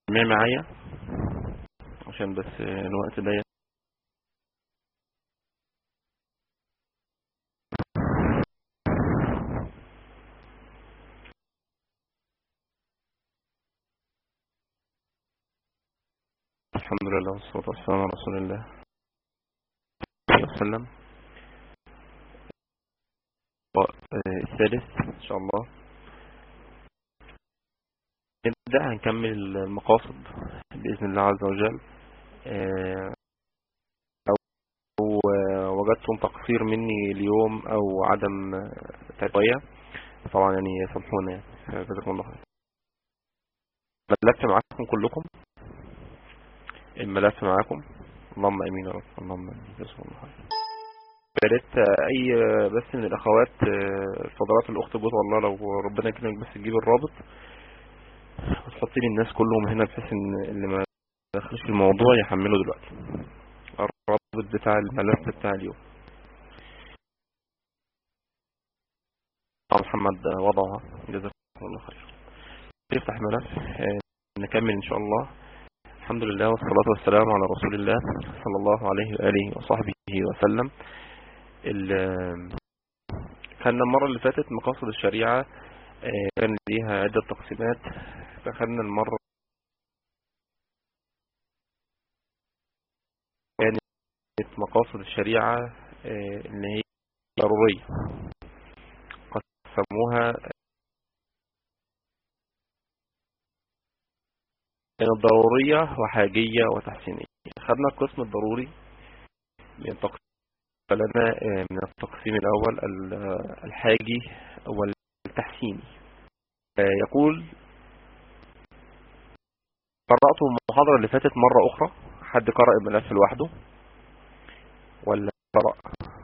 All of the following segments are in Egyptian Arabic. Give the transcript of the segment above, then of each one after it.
الجميع معايا عشان بس الوقت ضيق الحمد لله والصلاة والسلام على رسول الله وسلم الثالث إن شاء الله نبدأ هنكمل المقاصد بإذن الله عز وجل أو وجدتم تقصير مني اليوم أو عدم تربية طبعا يعني سامحونا يعني جزاكم الله خير الملف معاكم كلكم الملف معاكم اللهم امين يا رب اللهم امين جزاكم الله خير يا ريت اي بس من الاخوات فضلات الاخت بوت والله لو ربنا يكرمك بس تجيب الرابط وتحطي لي الناس كلهم هنا بحيث ان اللي ما دخلش في الموضوع يحمله دلوقتي الرابط بتاع الملف بتاع اليوم محمد وضعها جزاكم الله خير نفتح ملف نكمل ان شاء الله الحمد لله والصلاة والسلام على رسول الله صلى الله عليه وآله وصحبه وسلم كان المرة اللي فاتت مقاصد الشريعة كان ليها عدة تقسيمات فخدنا المرة كانت مقاصد الشريعة اللي هي ضرورية قسموها كانت ضرورية وحاجية وتحسينية خدنا القسم الضروري من لنا من التقسيم الأول الحاجي والتحسيني يقول قرأت المحاضرة اللي فاتت مرة أخرى حد قرأ الملف لوحده ولا قرأ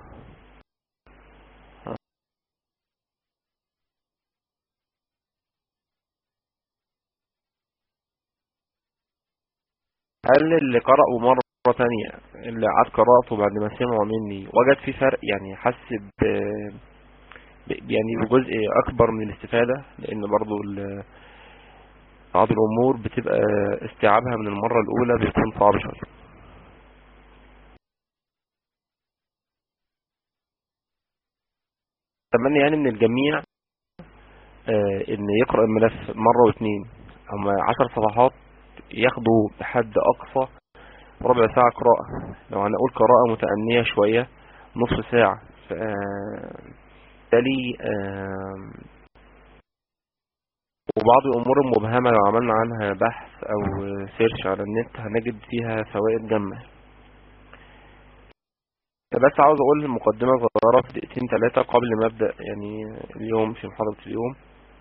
هل اللي قرأوا مرة تانية اللي عاد قرأته بعد ما سمعوا مني وجد في فرق يعني حس ب يعني بجزء أكبر من الاستفادة لأن برضو بعض الأمور بتبقى استيعابها من المرة الأولى بيكون صعب شوية أتمنى يعني من الجميع إن يقرأ الملف مرة واثنين أما عشر صفحات ياخدوا بحد أقصى ربع ساعة قراءة لو هنقول قراءة متأنية شوية نصف ساعة بالتالي وبعض الأمور المبهمة لو عملنا عنها بحث أو سيرش على النت هنجد فيها فوائد جمة بس عاوز أقول مقدمة صغيرة في دقيقتين ثلاثة قبل ما أبدأ يعني اليوم في محاضرة اليوم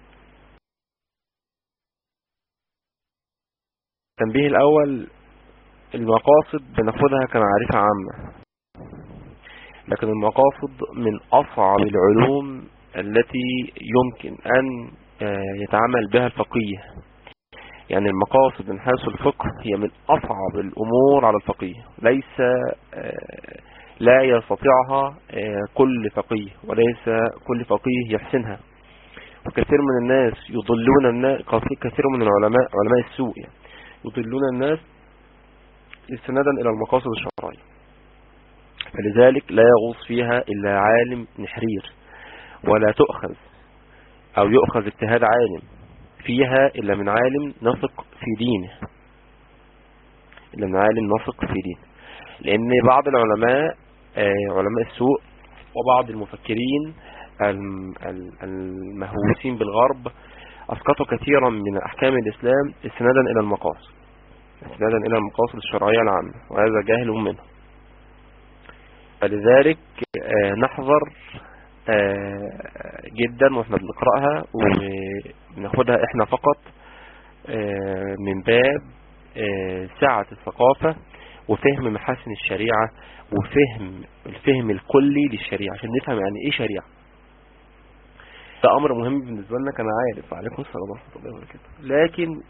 التنبيه الأول المقاصد بناخدها كمعرفة عامة لكن المقاصد من أصعب العلوم التي يمكن أن يتعامل بها الفقيه يعني المقاصد من حيث الفقه هي من أصعب الأمور على الفقيه ليس لا يستطيعها كل فقيه وليس كل فقيه يحسنها وكثير من الناس يضلون الناس كثير من العلماء علماء السوء يعني يضلون الناس استنادا إلى المقاصد الشرعية فلذلك لا يغوص فيها إلا عالم نحرير ولا تؤخذ أو يؤخذ اجتهاد عالم فيها إلا من عالم نثق في دينه إلا من عالم نثق في دينه لأن بعض العلماء علماء السوء وبعض المفكرين المهووسين بالغرب أسقطوا كثيرا من أحكام الإسلام استنادا إلى المقاصد استنادا إلى المقاصد الشرعية العامة وهذا جاهل منه فلذلك نحذر جدا واحنا بنقرأها وبناخدها احنا فقط من باب سعة الثقافة وفهم محاسن الشريعة وفهم الفهم الكلي للشريعة عشان نفهم يعني ايه شريعة ده امر مهم بالنسبة لنا كان عارف عليكم السلام ورحمة الله وبركاته لكن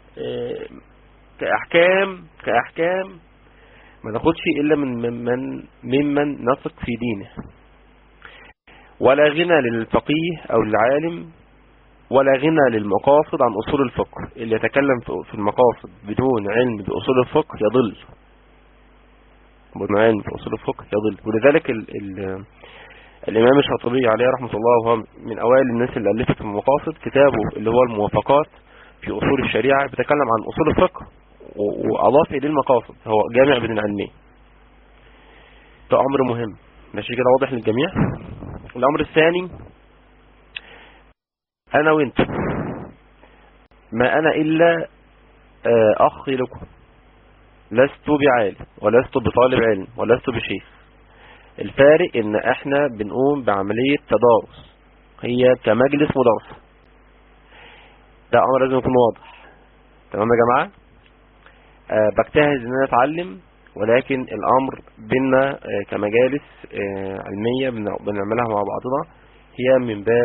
كأحكام كأحكام ما ناخدش إلا من ممن, ممن نثق في دينه ولا غنى للفقيه أو العالم ولا غنى للمقاصد عن أصول الفقه اللي يتكلم في المقاصد بدون علم بأصول الفقه يضل بدون علم بأصول الفقه يضل ولذلك ال ال الإمام الشاطبي عليه رحمة الله وهو من أوائل الناس اللي ألفت في المقاصد كتابه اللي هو الموافقات في أصول الشريعة بيتكلم عن أصول الفقه وأضاف إليه المقاصد هو جامع بين العلمين ده أمر مهم ماشي كده واضح للجميع الأمر الثاني أنا وإنت ما أنا إلا أخي لكم لست بعالم ولست بطالب علم ولست بشيخ الفارق ان احنا بنقوم بعملية تدارس هي كمجلس مدرسة ده امر لازم يكون واضح تمام يا جماعة أه بجتهد ان انا اتعلم ولكن الامر بيننا أه كمجالس أه علمية بنعملها مع بعضنا هي من باب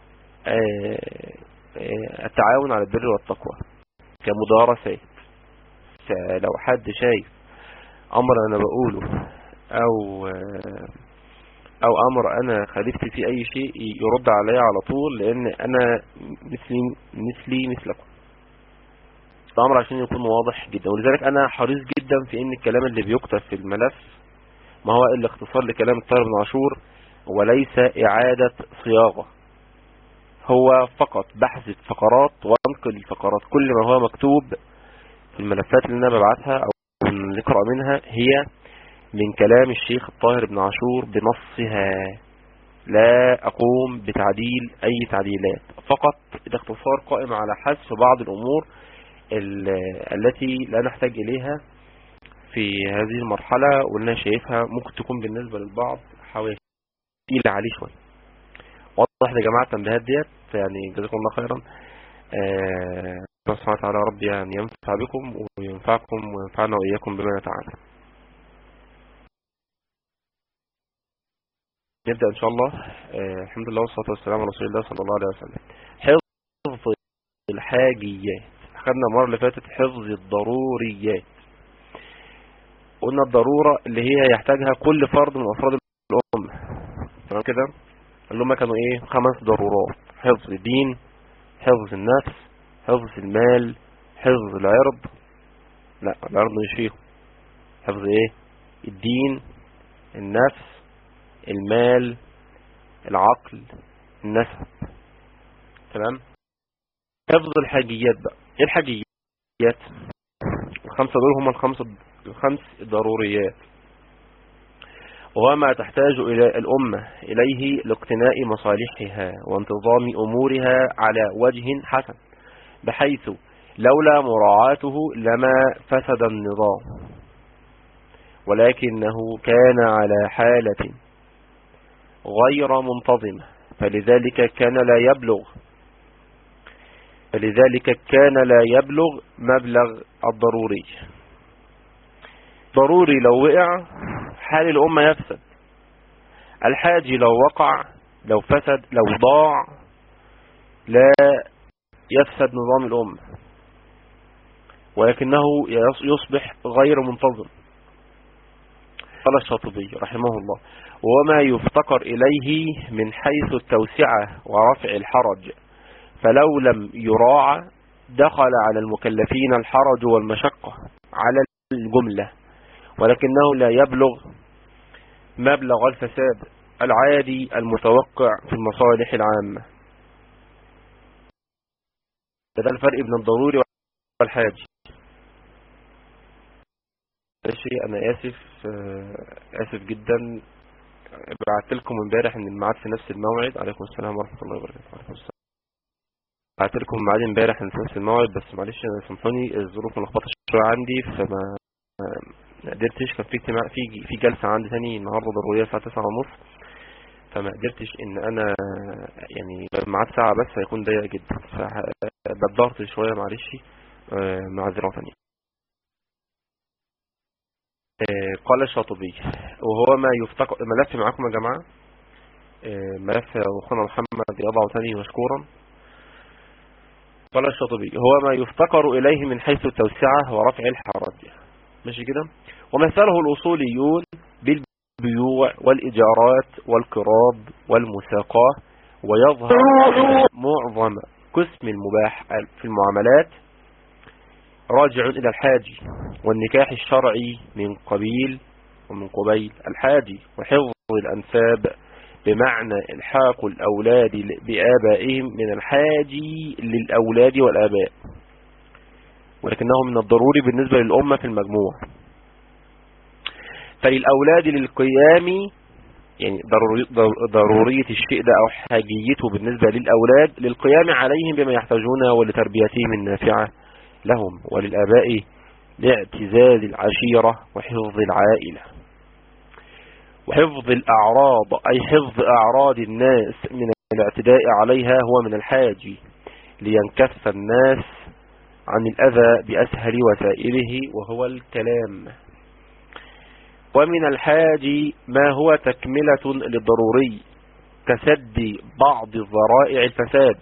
التعاون على البر والتقوى كمدارسات لو حد شايف امر انا بقوله او او امر انا خالفت في اي شيء يرد عليا على طول لان انا مثلي مثلي مثلكم الامر عشان يكون واضح جدا ولذلك انا حريص جدا في ان الكلام اللي بيكتب في الملف ما هو الا اختصار لكلام الطاهر بن عاشور وليس اعادة صياغة هو فقط بحث فقرات وانقل الفقرات كل ما هو مكتوب في الملفات اللي انا ببعتها او نقرأ منها هي من كلام الشيخ الطاهر بن عاشور بنصها لا أقوم بتعديل أي تعديلات فقط الاختصار قائم على حذف بعض الأمور التي لا نحتاج إليها في هذه المرحلة واللي شايفها ممكن تكون بالنسبة للبعض حوالي تقيلة عليه شوية واضح يا جماعة التنبيهات ديت يعني جزاكم الله خيرا الله سبحانه وتعالى رب يعني ينفع بكم وينفعكم وينفعنا وإياكم بما تعالى نبدأ إن شاء الله آه الحمد لله والصلاة والسلام على رسول الله صلى الله عليه وسلم حفظ الحاجيات أخذنا المرة اللي فاتت حفظ الضروريات قلنا الضرورة اللي هي يحتاجها كل فرد من أفراد الأمة تمام كده اللي هم كانوا إيه خمس ضرورات حفظ الدين حفظ النفس حفظ المال حفظ العرض لا العرض مش فيهم حفظ إيه الدين النفس المال العقل النسب تمام حفظ الحاجيات بقى ايه الحاجيات الخمسة دول هم الخمسة الخمس ضروريات وما تحتاج إلى الأمة إليه لاقتناء مصالحها وانتظام أمورها على وجه حسن بحيث لولا مراعاته لما فسد النظام ولكنه كان على حالة غير منتظمة فلذلك كان لا يبلغ فلذلك كان لا يبلغ مبلغ الضروري ضروري لو وقع حال الأمة يفسد الحاجي لو وقع لو فسد لو ضاع لا يفسد نظام الأمة ولكنه يصبح غير منتظم قال الشاطبي رحمه الله وما يفتقر إليه من حيث التوسعة ورفع الحرج فلو لم يراعى دخل على المكلفين الحرج والمشقة على الجملة ولكنه لا يبلغ مبلغ الفساد العادي المتوقع في المصالح العامة ده الفرق بين الضروري والحاج ماشي انا اسف اسف جدا بعت لكم امبارح ان الميعاد في نفس الموعد عليكم السلام ورحمه الله وبركاته عليكم السلام بعت لكم الميعاد امبارح في نفس الموعد بس معلش انا سامحوني الظروف ملخبطه شويه عندي فما ما قدرتش كان في اجتماع في في جلسه عندي ثاني النهارده ضروريه الساعه 9:30 فما قدرتش ان انا يعني الميعاد ساعه بس هيكون ضيق جدا فبدرت شويه معلش معذره ثانيه قال الشاطبي وهو ما يفتقر ملف معاكم يا جماعة ملف أخونا محمد يضع ثاني مشكورا قال الشاطبي هو ما يفتقر إليه من حيث التوسعة ورفع الحرج ماشي كده ومثله الأصوليون بالبيوع والإجارات والقراض والمساقاة ويظهر معظم القسم المباح في المعاملات راجع إلى الحاج والنكاح الشرعي من قبيل ومن قبيل الحاج وحفظ الأنساب بمعنى الحاق الأولاد بآبائهم من الحاج للأولاد والآباء ولكنه من الضروري بالنسبة للأمة في المجموع فللأولاد للقيام يعني ضرورية الشيء ده أو حاجيته بالنسبة للأولاد للقيام عليهم بما يحتاجونه ولتربيتهم النافعة لهم وللآباء لاعتزاز العشيرة وحفظ العائلة وحفظ الأعراض أي حفظ أعراض الناس من الاعتداء عليها هو من الحاج لينكف الناس عن الأذى بأسهل وسائله وهو الكلام ومن الحاج ما هو تكملة للضروري كسد بعض ذرائع الفساد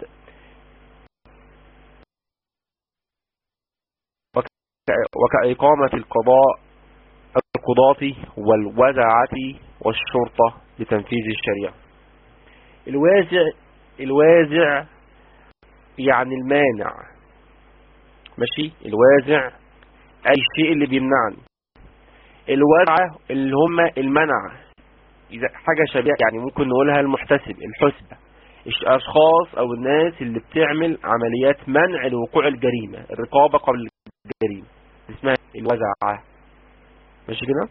وكإقامة القضاء القضاة والوزعة والشرطة لتنفيذ الشريعة الوازع الوازع يعني المانع ماشي الوازع أي شيء اللي بيمنعني الوزعة اللي هم المنع إذا حاجة شبيهة يعني ممكن نقولها المحتسب الحسبة الأشخاص أو الناس اللي بتعمل عمليات منع لوقوع الجريمة الرقابة قبل الجريمة اسمها الوزعة ماشي كده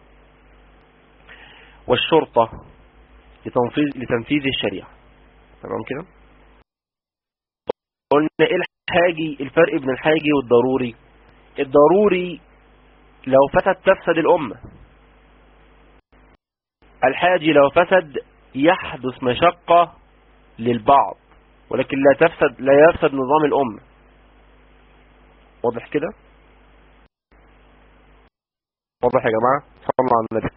والشرطة لتنفيذ, لتنفيذ الشريعة تمام كده قلنا ايه الحاجي الفرق بين الحاجي والضروري الضروري لو فسد تفسد الأمة الحاجي لو فسد يحدث مشقة للبعض ولكن لا تفسد لا يفسد نظام الأمة واضح كده واضح يا جماعة صلوا على النبي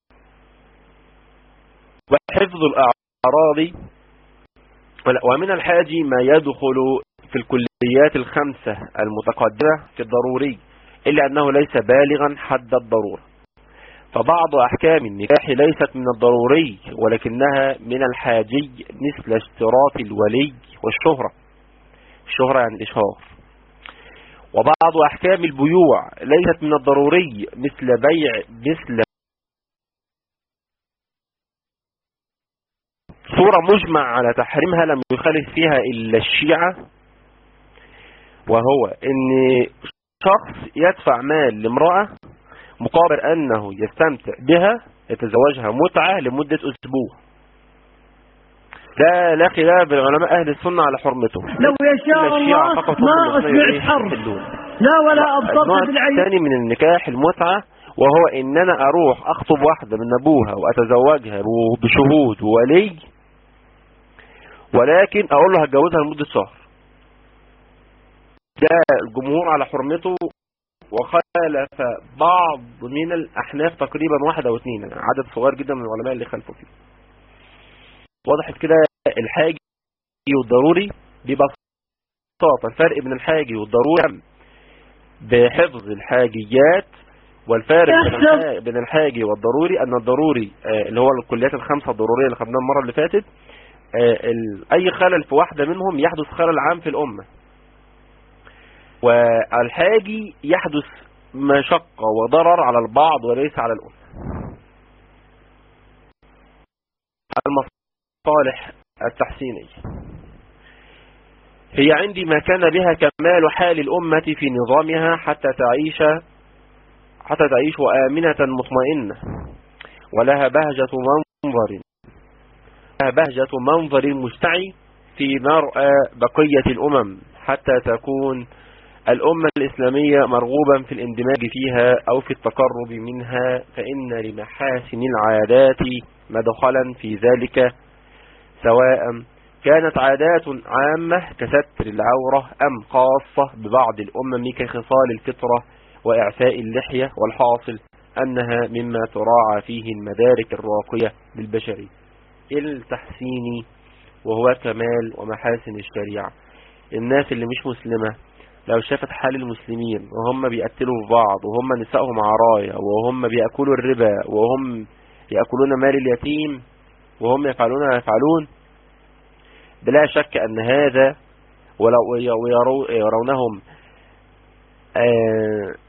وحفظ الأعراض ومن الحاج ما يدخل في الكليات الخمسة المتقدمة في الضروري إلا أنه ليس بالغا حد الضرورة فبعض أحكام النكاح ليست من الضروري ولكنها من الحاجي مثل اشتراط الولي والشهرة الشهرة يعني الإشهار وبعض أحكام البيوع ليست من الضروري مثل بيع مثل صورة مجمع على تحريمها لم يخالف فيها إلا الشيعة وهو ان شخص يدفع مال لامرأة مقابل أنه يستمتع بها يتزوجها متعة لمدة أسبوع لا لا خلاف بين علماء أهل السنة على حرمته لو يشاء الله ما أسمعت حرف لا ولا أبطلت بالعين الثاني من النكاح المتعة وهو ان انا اروح اخطب واحدة من ابوها واتزوجها بشهود وولي ولكن اقول له هتجوزها لمدة شهر ده الجمهور على حرمته وخالف بعض من الأحناف تقريبا واحد أو اثنين يعني عدد صغير جدا من العلماء اللي خلفوا فيه وضحت كده الحاجي والضروري ببساطة الفرق بين الحاجي والضروري بحفظ الحاجيات والفارق بين الحاجي والضروري أن الضروري آه، اللي هو الكليات الخمسة الضرورية اللي خدناها المرة اللي فاتت آه، أي خلل في واحدة منهم يحدث خلل عام في الأمة والحاجي يحدث مشقة وضرر على البعض وليس على الأمة المصالح التحسينية هي عندي ما كان بها كمال حال الأمة في نظامها حتى تعيش حتى تعيش آمنة مطمئنة ولها بهجة منظر لها بهجة منظر مستعي في مرأى بقية الأمم حتى تكون الأمة الإسلامية مرغوبا في الاندماج فيها أو في التقرب منها فإن لمحاسن العادات مدخلا في ذلك سواء كانت عادات عامة كستر العورة أم خاصة ببعض الأمم كخصال الفطرة وإعفاء اللحية والحاصل أنها مما تراعى فيه المدارك الراقية للبشر التحسين وهو كمال ومحاسن الشريعة الناس اللي مش مسلمة لو شافت حال المسلمين وهم بيقتلوا في بعض وهم نسائهم عرايا وهم بيأكلوا الربا وهم يأكلون مال اليتيم وهم يفعلون يفعلون بلا شك أن هذا ويرونهم آه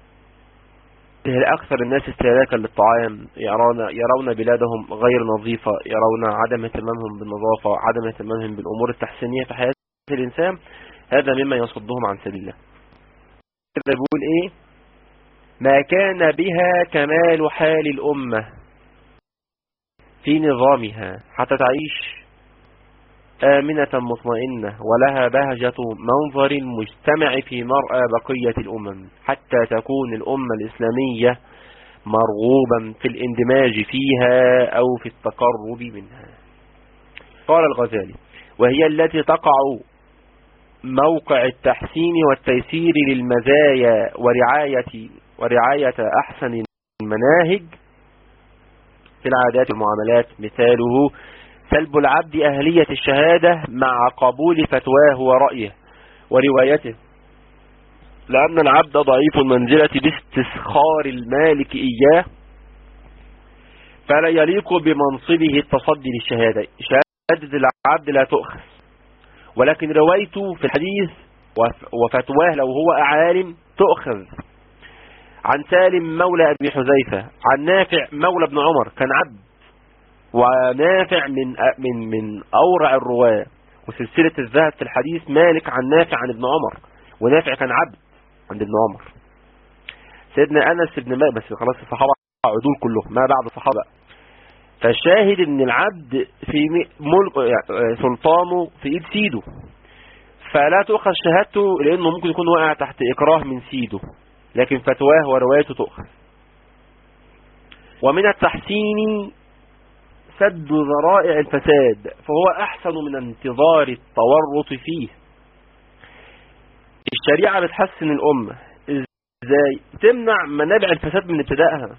أكثر الناس استهلاكا للطعام يرون, يرون بلادهم غير نظيفة يرون عدم اهتمامهم بالنظافة عدم اهتمامهم بالأمور التحسينية في حياة الإنسان هذا مما يصدهم عن سبيل الله كده بيقول إيه ما كان بها كمال حال الأمة في نظامها حتى تعيش آمنة مطمئنة ولها بهجة منظر المجتمع في مرأى بقية الأمم حتى تكون الأمة الإسلامية مرغوبا في الاندماج فيها أو في التقرب منها قال الغزالي وهي التي تقع موقع التحسين والتيسير للمزايا ورعاية, ورعاية أحسن المناهج في العادات والمعاملات مثاله سلب العبد أهلية الشهادة مع قبول فتواه ورأيه وروايته لأن العبد ضعيف المنزلة باستسخار المالك إياه فلا يليق بمنصبه التصدي للشهادة شهادة العبد لا تؤخذ ولكن روايته في الحديث وفتواه لو هو عالم تؤخذ عن سالم مولى أبي حذيفة عن نافع مولى ابن عمر كان عبد ونافع من من من أورع الرواة وسلسلة الذهب في الحديث مالك عن نافع عن ابن عمر ونافع كان عبد عند ابن عمر سيدنا أنس ابن مالك بس خلاص الصحابة عدول كلهم ما بعد الصحابة فالشاهد ان العبد في ملك يعني سلطانه في ايد سيده فلا تؤخذ شهادته لانه ممكن يكون واقع تحت اكراه من سيده لكن فتواه وروايته تؤخذ ومن التحسين سد ذرائع الفساد فهو أحسن من انتظار التورط فيه الشريعة بتحسن الأمة ازاي تمنع منابع الفساد من ابتدائها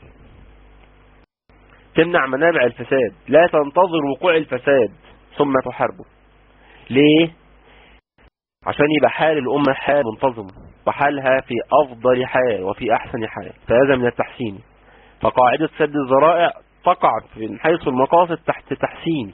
تمنع منابع الفساد لا تنتظر وقوع الفساد ثم تحاربه ليه عشان يبقى حال الأمة حال منتظم وحالها في أفضل حال وفي أحسن حال فهذا من التحسين فقاعدة سد الذرائع تقع من حيث المقاصد تحت تحسين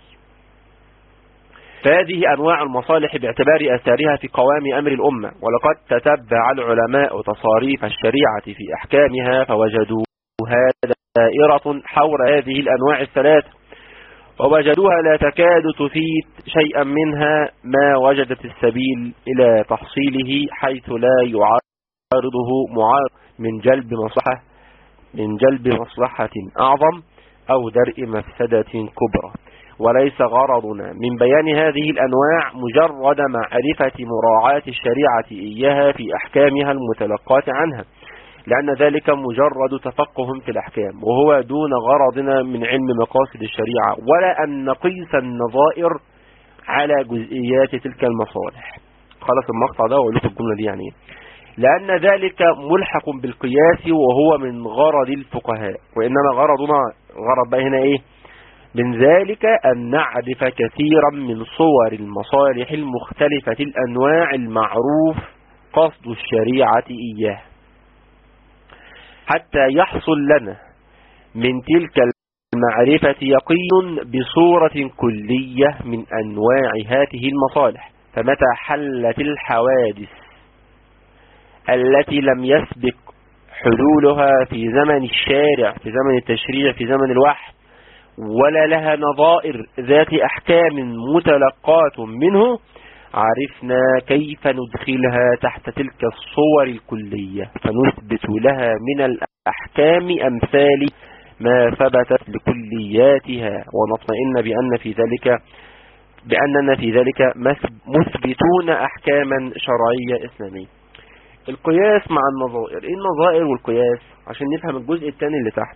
فهذه أنواع المصالح باعتبار أثارها في قوام أمر الأمة ولقد تتبع العلماء تصاريف الشريعة في أحكامها فوجدوها دائرة حول هذه الأنواع الثلاث ووجدوها لا تكاد تفيد شيئا منها ما وجدت السبيل إلى تحصيله حيث لا يعارضه معارض من جلب مصلحة من جلب مصلحة أعظم أو درء مفسدة كبرى وليس غرضنا من بيان هذه الأنواع مجرد معرفة مراعاة الشريعة إياها في أحكامها المتلقاة عنها لأن ذلك مجرد تفقه في الأحكام وهو دون غرضنا من علم مقاصد الشريعة ولا أن نقيس النظائر على جزئيات تلك المصالح خلص المقطع ده وقلت الجملة دي يعني لأن ذلك ملحق بالقياس وهو من غرض الفقهاء وإنما غرضنا غرض بقى هنا إيه من ذلك أن نعرف كثيرا من صور المصالح المختلفة الأنواع المعروف قصد الشريعة إياه حتى يحصل لنا من تلك المعرفة يقين بصورة كلية من أنواع هذه المصالح فمتى حلت الحوادث التي لم يسبق حلولها في زمن الشارع في زمن التشريع في زمن الوحي ولا لها نظائر ذات أحكام متلقات منه عرفنا كيف ندخلها تحت تلك الصور الكلية فنثبت لها من الأحكام أمثال ما ثبتت لكلياتها ونطمئن بأن في ذلك بأننا في ذلك مثبتون أحكاما شرعية إسلامية القياس مع النظائر ايه النظائر والقياس عشان نفهم الجزء الثاني اللي تحت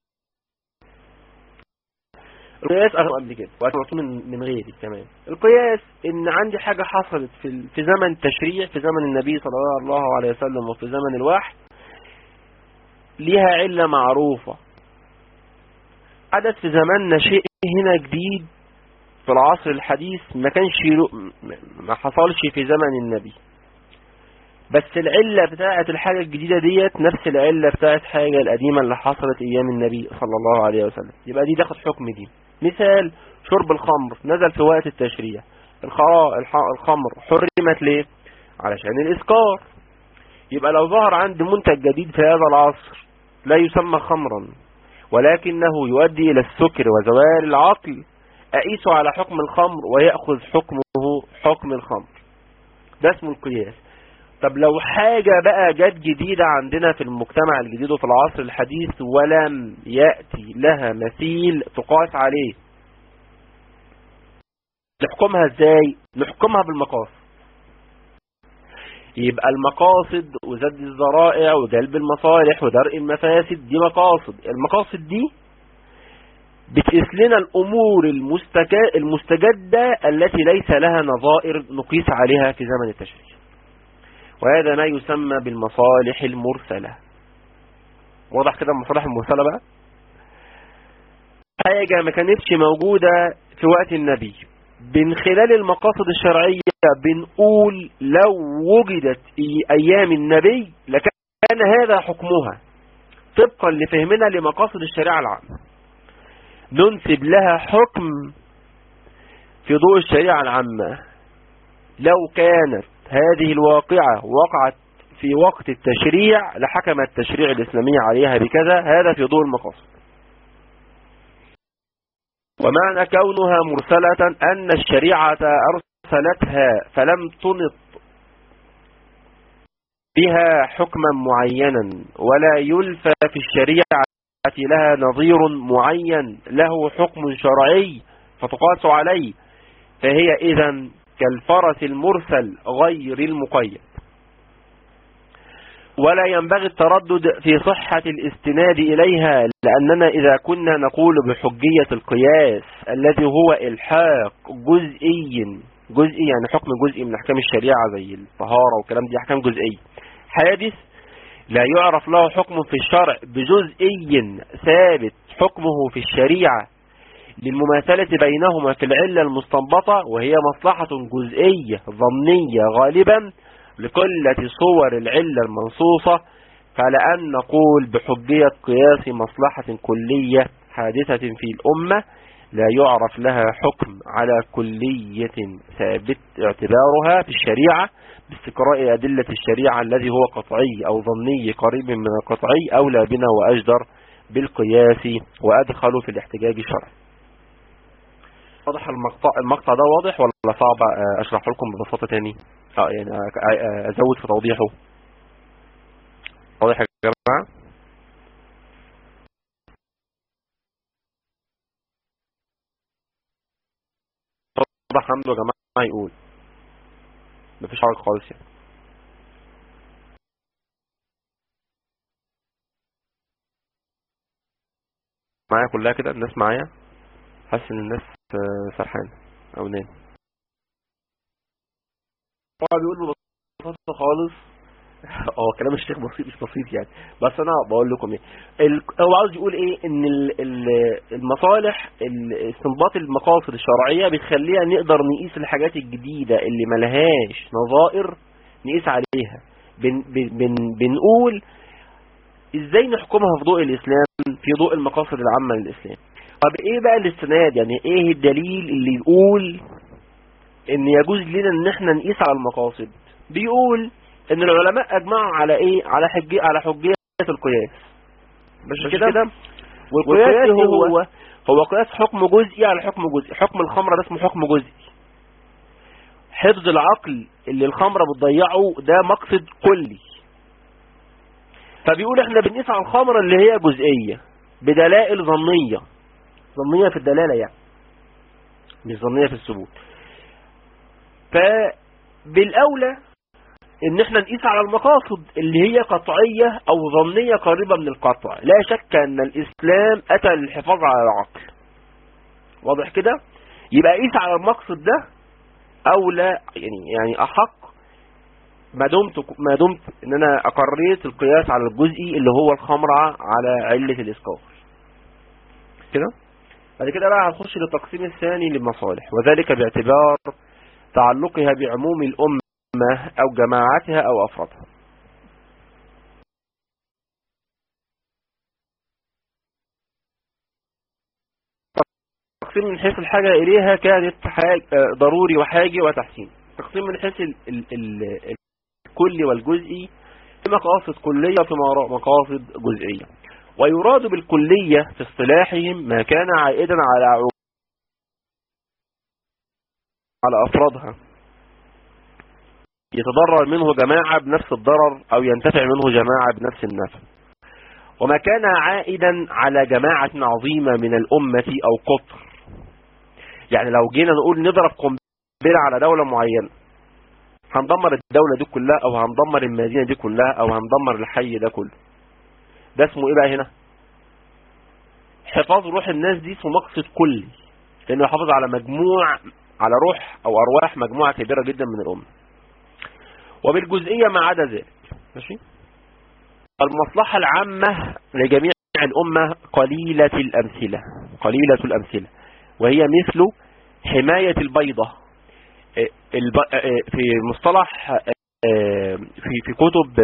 القياس اغلب قبل كده وقت من من غيري كمان القياس ان عندي حاجة حصلت في في زمن التشريع في زمن النبي صلى الله عليه وسلم وفي زمن الوحي ليها علة معروفة حدث في زماننا شيء هنا جديد في العصر الحديث ما كانش ما حصلش في زمن النبي بس العلة بتاعة الحاجة الجديدة ديت نفس العلة بتاعة حاجة القديمة اللي حصلت ايام النبي صلى الله عليه وسلم يبقى دي تاخد حكم دي مثال شرب الخمر نزل في وقت التشريع الخمر حرمت ليه علشان الإسكار يبقى لو ظهر عندي منتج جديد في هذا العصر لا يسمى خمرا ولكنه يؤدي إلى السكر وزوال العقل أقيسه على حكم الخمر ويأخذ حكمه حكم الخمر ده اسمه القياس طب لو حاجة بقى جت جديدة عندنا في المجتمع الجديد وفي العصر الحديث ولم يأتي لها مثيل تقاس عليه نحكمها ازاي نحكمها بالمقاصد يبقى المقاصد وزد الذرائع وجلب المصالح ودرء المفاسد دي مقاصد المقاصد دي بتقيس لنا الأمور المستجدة التي ليس لها نظائر نقيس عليها في زمن التشريع وهذا ما يسمى بالمصالح المرسلة واضح كده المصالح المرسلة بقى حاجة ما كانتش موجودة في وقت النبي من خلال المقاصد الشرعية بنقول لو وجدت أيام النبي لكان هذا حكمها طبقا لفهمنا لمقاصد الشريعة العامة ننسب لها حكم في ضوء الشريعة العامة لو كانت هذه الواقعة وقعت في وقت التشريع لحكم التشريع الإسلامي عليها بكذا هذا في ضوء المقاصد ومعنى كونها مرسلة أن الشريعة أرسلتها فلم تنط بها حكما معينا ولا يلفى في الشريعة لها نظير معين له حكم شرعي فتقاس عليه فهي إذا كالفرس المرسل غير المقيد ولا ينبغي التردد في صحة الاستناد إليها لأننا إذا كنا نقول بحجية القياس الذي هو إلحاق جزئي جزئي يعني حكم جزئي من أحكام الشريعة زي الطهارة والكلام دي أحكام جزئية حادث لا يعرف له حكم في الشرع بجزئي ثابت حكمه في الشريعة للمماثلة بينهما في العلة المستنبطة وهي مصلحة جزئية ظنية غالبا لقلة صور العلة المنصوصة فلأن نقول بحجية قياس مصلحة كلية حادثة في الأمة لا يعرف لها حكم على كلية ثابت اعتبارها في الشريعة باستقراء أدلة الشريعة الذي هو قطعي أو ظني قريب من القطعي أولى بنا وأجدر بالقياس وأدخل في الاحتجاج الشرعي واضح المقطع المقطع ده واضح ولا صعب اشرح لكم ببساطه تاني اه يعني ازود في توضيحه واضح يا جماعه واضح حمد يا جماعه يقول مفيش حاجه خالص يعني معايا كلها كده الناس معايا حاسس ان الناس سرحان او نام هو بيقول ببساطه خالص هو كلام الشيخ بسيط مش بسيط يعني بس انا بقول لكم ايه ال... هو عاوز يقول ايه ان ال... ال... المصالح استنباط المقاصد الشرعيه بتخلينا نقدر نقيس الحاجات الجديده اللي ملهاش نظائر نقيس عليها بن... بن... بنقول ازاي نحكمها في ضوء الاسلام في ضوء المقاصد العامه للاسلام طب ايه بقى الاستناد يعني ايه الدليل اللي يقول ان يجوز لنا ان احنا نقيس على المقاصد بيقول ان العلماء اجمعوا على ايه على حجية على حجية القياس مش كده والقياس هو هو قياس حكم جزئي على حكم جزئي حكم الخمرة ده اسمه حكم جزئي حفظ العقل اللي الخمرة بتضيعه ده مقصد كلي فبيقول احنا بنقيس على الخمرة اللي هي جزئية بدلائل ظنية ظنية في الدلالة يعني مش ظنية في الثبوت فبالأولى ان احنا نقيس على المقاصد اللي هي قطعية او ظنية قريبة من القطع لا شك ان الاسلام اتى للحفاظ على العقل واضح كده يبقى قيس على المقصد ده اولى يعني يعني احق ما دمت ما دمت ان انا اقريت القياس على الجزئي اللي هو الخمرة على علة الاسكار كده بعد كده بقى هنخش للتقسيم الثاني للمصالح وذلك باعتبار تعلقها بعموم الأمة أو جماعتها أو أفرادها التقسيم من حيث الحاجة إليها كانت ضروري وحاجة وتحسين تقسيم من حيث الكل والجزئي في مقاصد كلية وفي مقاصد جزئية ويراد بالكلية في اصطلاحهم ما كان عائدا على على أفرادها يتضرر منه جماعة بنفس الضرر أو ينتفع منه جماعة بنفس النفع وما كان عائدا على جماعة عظيمة من الأمة أو قطر يعني لو جينا نقول نضرب قنبلة على دولة معينة هندمر الدولة دي كلها أو هندمر المدينة دي كلها أو هندمر الحي ده كله ده اسمه إيه بقى هنا حفاظ روح الناس دي اسمه مقصد كلي لأنه يحافظ على مجموع على روح أو أرواح مجموعة كبيرة جدا من الأمة وبالجزئية ما عدا ذلك ماشي المصلحة العامة لجميع الأمة قليلة الأمثلة قليلة الأمثلة وهي مثل حماية البيضة في مصطلح في في كتب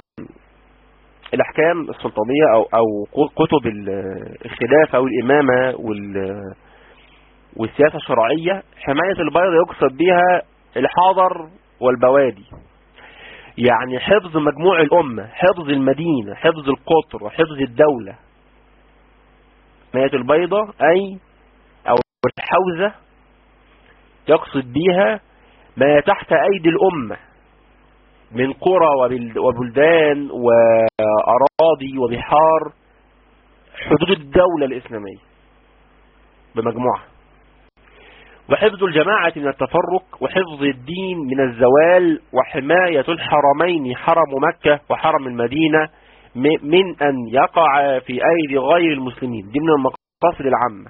الأحكام السلطانية أو أو كتب الخلافة أو الإمامة والسياسة الشرعية حماية البيضة يقصد بها الحاضر والبوادي يعني حفظ مجموع الأمة حفظ المدينة حفظ القطر وحفظ الدولة حماية البيضة أي أو الحوزة يقصد بها ما تحت أيدي الأمة من قرى وبلدان وأراضي وبحار حدود الدولة الإسلامية بمجموعة وحفظ الجماعة من التفرق وحفظ الدين من الزوال وحماية الحرمين حرم مكة وحرم المدينة من أن يقع في أيدي غير المسلمين دي من المقاصد العامة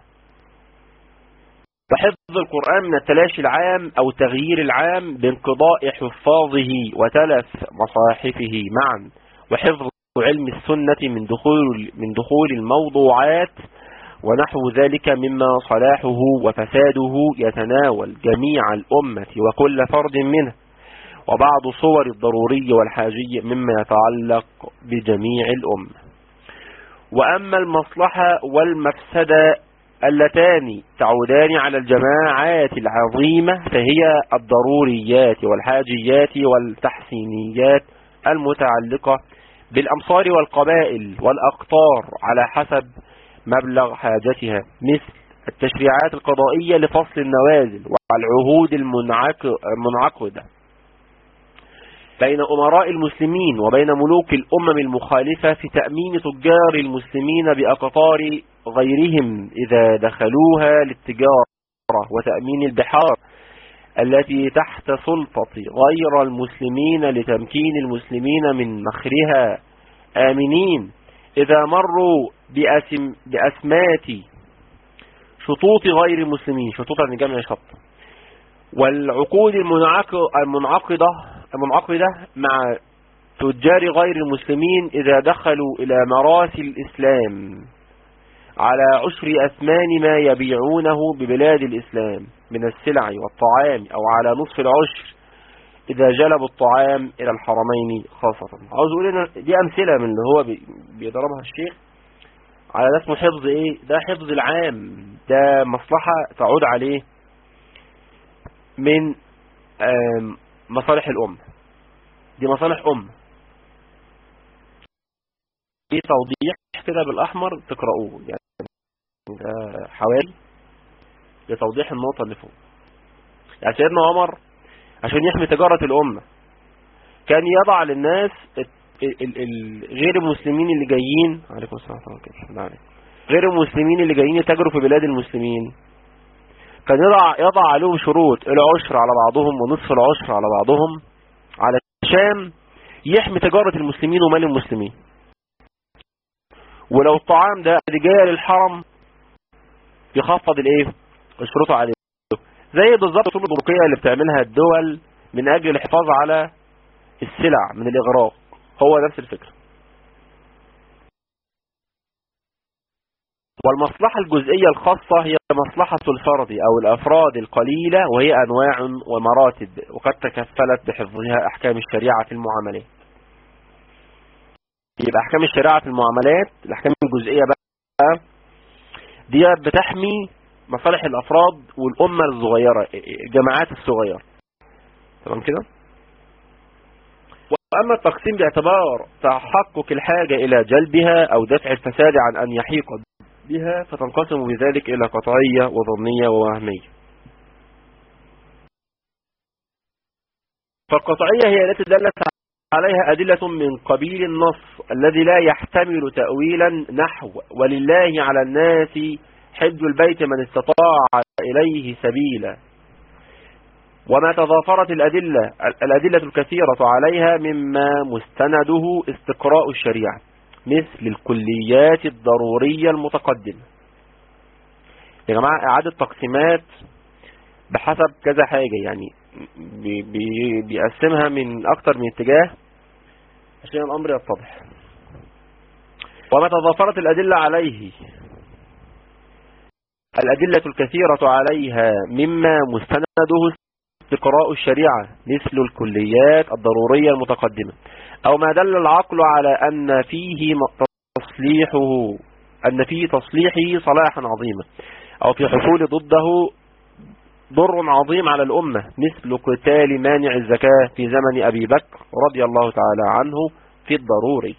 وحفظ القرآن من التلاشي العام أو تغيير العام بانقضاء حفاظه وتلف مصاحفه معا وحفظ علم السنة من دخول من دخول الموضوعات ونحو ذلك مما صلاحه وفساده يتناول جميع الأمة وكل فرد منه وبعض صور الضروري والحاجي مما يتعلق بجميع الأمة وأما المصلحة والمفسدة اللتان تعودان على الجماعات العظيمة فهي الضروريات والحاجيات والتحسينيات المتعلقة بالأمصار والقبائل والأقطار على حسب مبلغ حاجتها مثل التشريعات القضائية لفصل النوازل والعهود المنعقدة بين أمراء المسلمين وبين ملوك الأمم المخالفة في تأمين تجار المسلمين بأقطار غيرهم إذا دخلوها للتجارة وتأمين البحار التي تحت سلطة غير المسلمين لتمكين المسلمين من مخرها آمنين إذا مروا بأسم بأسمات شطوط غير المسلمين شطوط يعني جمع شط والعقود المنعقدة المنعقدة مع تجار غير المسلمين إذا دخلوا إلى مراسي الإسلام على عشر أثمان ما يبيعونه ببلاد الإسلام من السلع والطعام أو على نصف العشر إذا جلبوا الطعام إلى الحرمين خاصة عاوز أقول إن دي أمثلة من اللي هو بيضربها الشيخ على ده اسمه حفظ إيه ده حفظ العام ده مصلحة تعود عليه من مصالح الأمة دي مصالح أمة دي توضيح كده بالأحمر تقرأوه يعني ده حوالي لتوضيح النقطة اللي فوق يعني سيدنا عمر عشان يحمي تجارة الأمة كان يضع للناس غير المسلمين اللي جايين عليكم السلام عليكم غير المسلمين اللي جايين يتاجروا في بلاد المسلمين كان يضع, يضع عليهم شروط العشر على بعضهم ونصف العشر على بعضهم علشان يحمي تجارة المسلمين ومال المسلمين ولو الطعام ده اللي جاي للحرم يخفض الايه الشروط عليه زي بالظبط الرسوم البنوكيه اللي بتعملها الدول من اجل الحفاظ على السلع من الاغراق هو نفس الفكره والمصلحة الجزئية الخاصة هي مصلحة الفرد أو الأفراد القليلة وهي أنواع ومراتب وقد تكفلت بحفظها أحكام الشريعة في المعاملات يبقى أحكام الشريعة في المعاملات الأحكام الجزئية بقى دي بتحمي مصالح الافراد والامة الصغيرة الجماعات الصغيرة تمام كده واما التقسيم باعتبار تحقق الحاجة الى جلبها او دفع الفساد عن ان يحيق بها فتنقسم بذلك الى قطعية وظنية ووهمية فالقطعية هي التي دلت عليها أدلة من قبيل النص الذي لا يحتمل تأويلا نحو ولله على الناس حج البيت من استطاع إليه سبيلا وما تضافرت الأدلة الأدلة الكثيرة عليها مما مستنده استقراء الشريعة مثل الكليات الضرورية المتقدمة يا جماعة إعادة تقسيمات بحسب كذا حاجة يعني بي بي بيقسمها من أكتر من اتجاه عشان الأمر يتضح وما تضافرت الأدلة عليه الأدلة الكثيرة عليها مما مستنده استقراء الشريعة مثل الكليات الضرورية المتقدمة أو ما دل العقل على أن فيه تصليحه أن فيه تصليحه صلاحا عظيما أو في حصول ضده ضر عظيم على الأمة مثل قتال مانع الزكاة في زمن أبي بكر رضي الله تعالى عنه في الضروري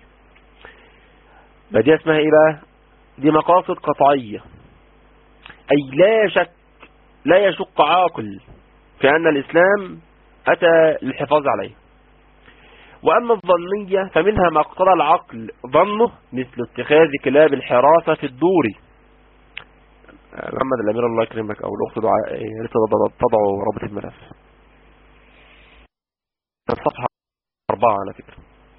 دي اسمها إيه بقى دي مقاصد قطعية أي لا شك لا يشق عاقل في أن الإسلام أتى للحفاظ عليه وأما الظنية فمنها ما اقتضى العقل ظنه مثل اتخاذ كلاب الحراسة في الدور محمد الأمير الله يكرمك أو الأخت دعاء يا ريت تضعوا رابط الملف الصفحة أربعة على فكرة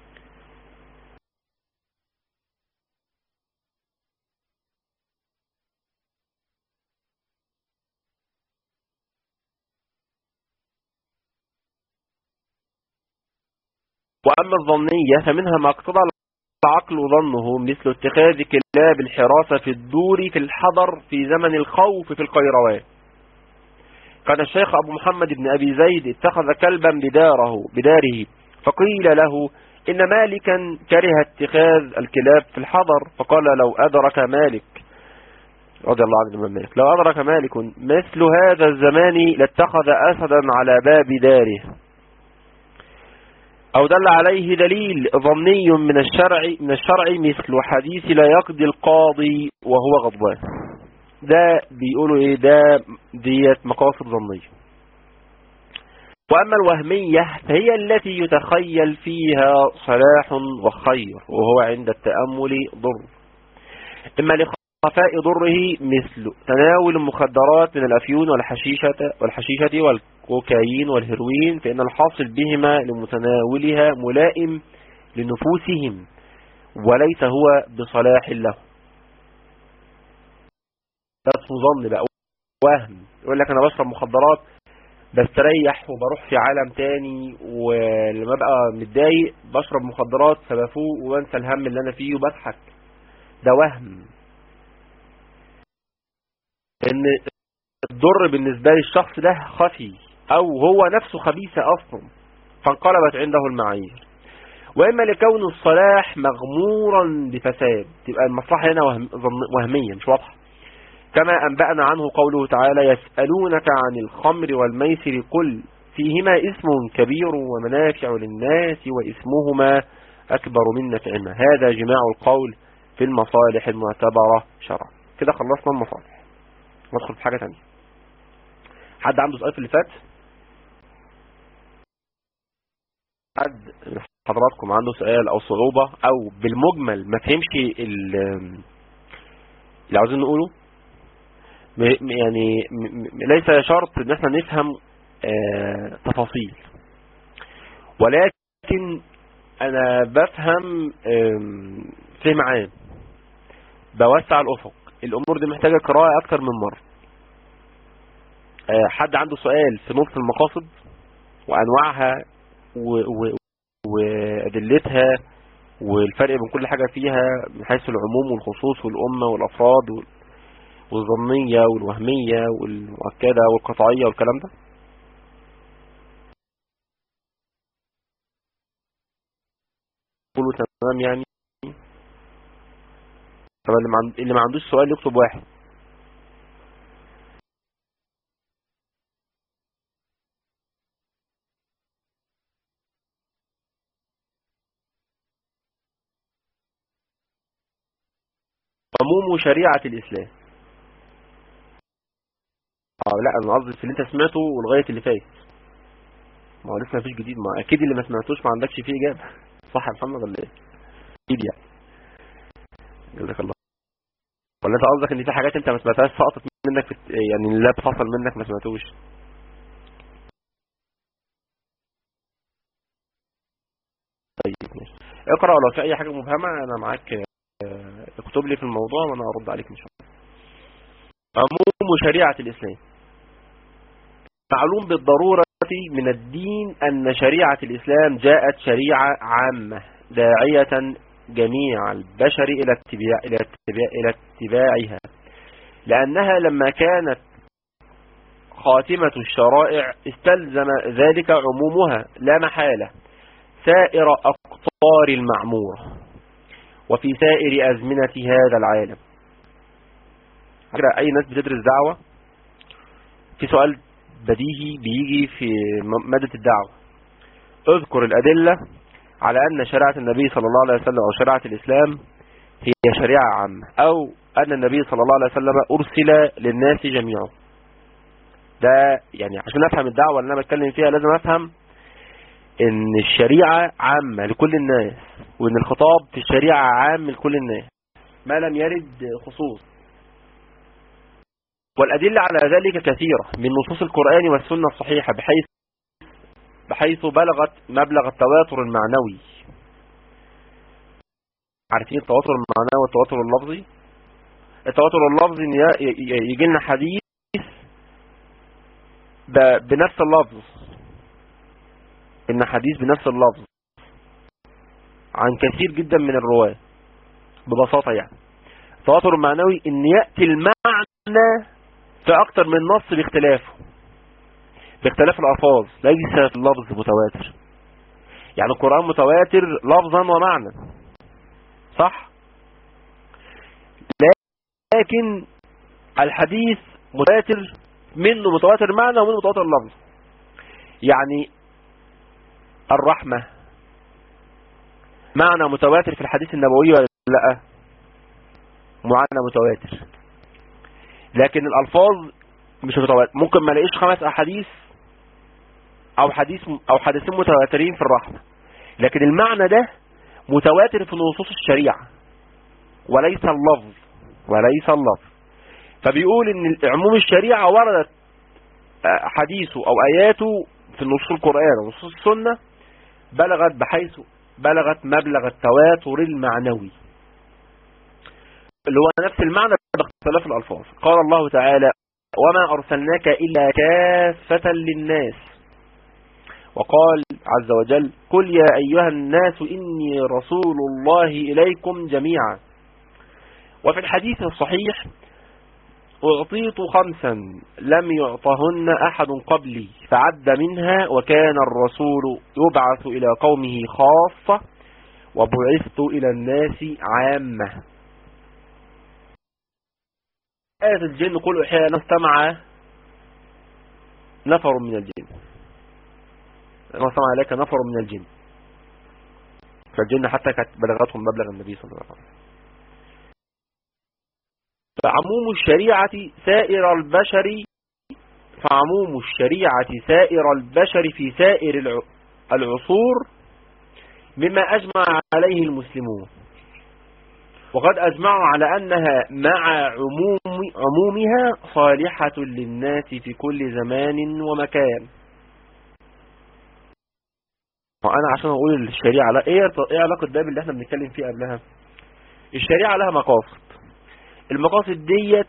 وأما الظنية فمنها ما اقتضى العقل ظنه مثل اتخاذ كلاب الحراسة في الدور في الحضر في زمن الخوف في القيروان كان الشيخ أبو محمد بن أبي زيد اتخذ كلبا بداره بداره فقيل له إن مالكا كره اتخاذ الكلاب في الحضر فقال لو أدرك مالك رضي الله عنه من مالك لو أدرك مالك مثل هذا الزمان لاتخذ أسدا على باب داره أو دل عليه دليل ظني من الشرع من الشرع مثل حديث لا يقضي القاضي وهو غضبان ده بيقولوا ايه ده ديت مقاصد ظنية وأما الوهمية فهي التي يتخيل فيها صلاح وخير وهو عند التأمل ضر إما لخفاء ضره مثل تناول المخدرات من الأفيون والحشيشة, والحشيشة والكوكايين والهيروين فإن الحاصل بهما لمتناولها ملائم لنفوسهم وليس هو بصلاح له ده اسمه ظن بقى وهم يقول لك انا بشرب مخدرات بستريح وبروح في عالم تاني ولما ابقى متضايق بشرب مخدرات فبفوق وانسى الهم اللي انا فيه وبضحك ده وهم ان الضر بالنسبة للشخص ده خفي او هو نفسه خبيثة اصلا فانقلبت عنده المعايير واما لكون الصلاح مغمورا بفساد تبقى المصلحة هنا وهم وهمية مش واضحة كما أنبأنا عنه قوله تعالى يسألونك عن الخمر والميسر قل فيهما اسم كبير ومنافع للناس واسمهما أكبر من نفعهما هذا جماع القول في المصالح المعتبرة شرعا كده خلصنا المصالح ندخل في حاجة تانية حد عنده سؤال في اللي فات حد حضراتكم عنده سؤال او صعوبة او بالمجمل ما فهمش اللي عاوزين نقوله يعني ليس شرط ان احنا نفهم اه تفاصيل ولكن انا بفهم فهم عام بوسع الافق الامور دي محتاجة قراءة اكتر من مرة اه حد عنده سؤال في نص المقاصد وانواعها وادلتها والفرق بين كل حاجة فيها من حيث العموم والخصوص والامة والافراد وال والظنية والوهمية والمؤكدة والقطعية والكلام ده كله تمام يعني طب اللي ما, عند... اللي ما عندوش سؤال يكتب واحد عموم شريعة الإسلام اه لا انا قصدي في اللي انت سمعته ولغايه اللي فات ما هو لسه مفيش جديد ما اكيد اللي ما سمعتوش ما عندكش فيه اجابه صح يا محمد ولا ايه اكيد يعني جزاك الله ولا انت قصدك ان في حاجات انت ما سمعتهاش سقطت منك في يعني اللاب فصل منك ما سمعتوش طيب ماشي اقرا لو في اي حاجه مبهمه انا معاك اه، اكتب لي في الموضوع وانا ارد عليك ان شاء الله عموم شريعه الاسلام معلوم بالضروره من الدين أن شريعة الإسلام جاءت شريعة عامة داعية جميع البشر إلى اتباع إلى اتباع إلى اتباعها لأنها لما كانت خاتمة الشرائع استلزم ذلك عمومها لا محالة سائر أقطار المعمورة وفي سائر أزمنة هذا العالم أي ناس بتدرس دعوة في سؤال بديهي بيجي في مادة الدعوة اذكر الأدلة على أن شريعة النبي صلى الله عليه وسلم أو شريعة الإسلام هي شريعة عامة أو أن النبي صلى الله عليه وسلم أرسل للناس جميعا ده يعني عشان أفهم الدعوة اللي أنا بتكلم فيها لازم أفهم ان الشريعة عامة لكل الناس وان الخطاب في الشريعة عام لكل الناس ما لم يرد خصوص والأدلة على ذلك كثيرة من نصوص القرآن والسنة الصحيحة بحيث بحيث بلغت مبلغ التواتر المعنوي عارفين التواتر المعنوي والتواتر اللفظي التواتر اللفظي ان يجي لنا حديث بنفس اللفظ ان حديث بنفس اللفظ عن كثير جدا من الرواة ببساطة يعني التواتر المعنوي ان يأتي المعنى في اكتر من نص باختلافه باختلاف الالفاظ ليس في اللفظ متواتر يعني القرآن متواتر لفظا ومعنى صح لكن الحديث متواتر منه متواتر معنى ومنه متواتر لفظ يعني الرحمة معنى متواتر في الحديث النبوي ولا لا معنى متواتر لكن الالفاظ مش متواتر ممكن ما الاقيش خمس احاديث او حديث او حديثين متواترين في الرحمة لكن المعنى ده متواتر في نصوص الشريعة وليس اللفظ وليس اللفظ فبيقول ان عموم الشريعة وردت حديثه او اياته في نصوص القرآن ونصوص السنة بلغت بحيث بلغت مبلغ التواتر المعنوي اللي هو نفس المعنى باختلاف الألفاظ قال الله تعالى وما أرسلناك إلا كافة للناس وقال عز وجل قل يا أيها الناس إني رسول الله إليكم جميعا وفي الحديث الصحيح أعطيت خمسا لم يعطهن أحد قبلي فعد منها وكان الرسول يبعث إلى قومه خاصة وبعثت إلى الناس عامة آية الجن قل أحيانا استمع نفر من الجن ما سمع عليك نفر من الجن فالجن حتى كانت بلغتهم مبلغ النبي صلى الله عليه وسلم فعموم الشريعة سائر البشر فعموم الشريعة سائر البشر في سائر العصور مما أجمع عليه المسلمون وقد أجمعوا على أنها مع عموم عمومها صالحة للناس في كل زمان ومكان وأنا عشان أقول الشريعة لا إيه إيه علاقة ده باللي احنا بنتكلم فيه قبلها الشريعة لها مقاصد المقاصد ديت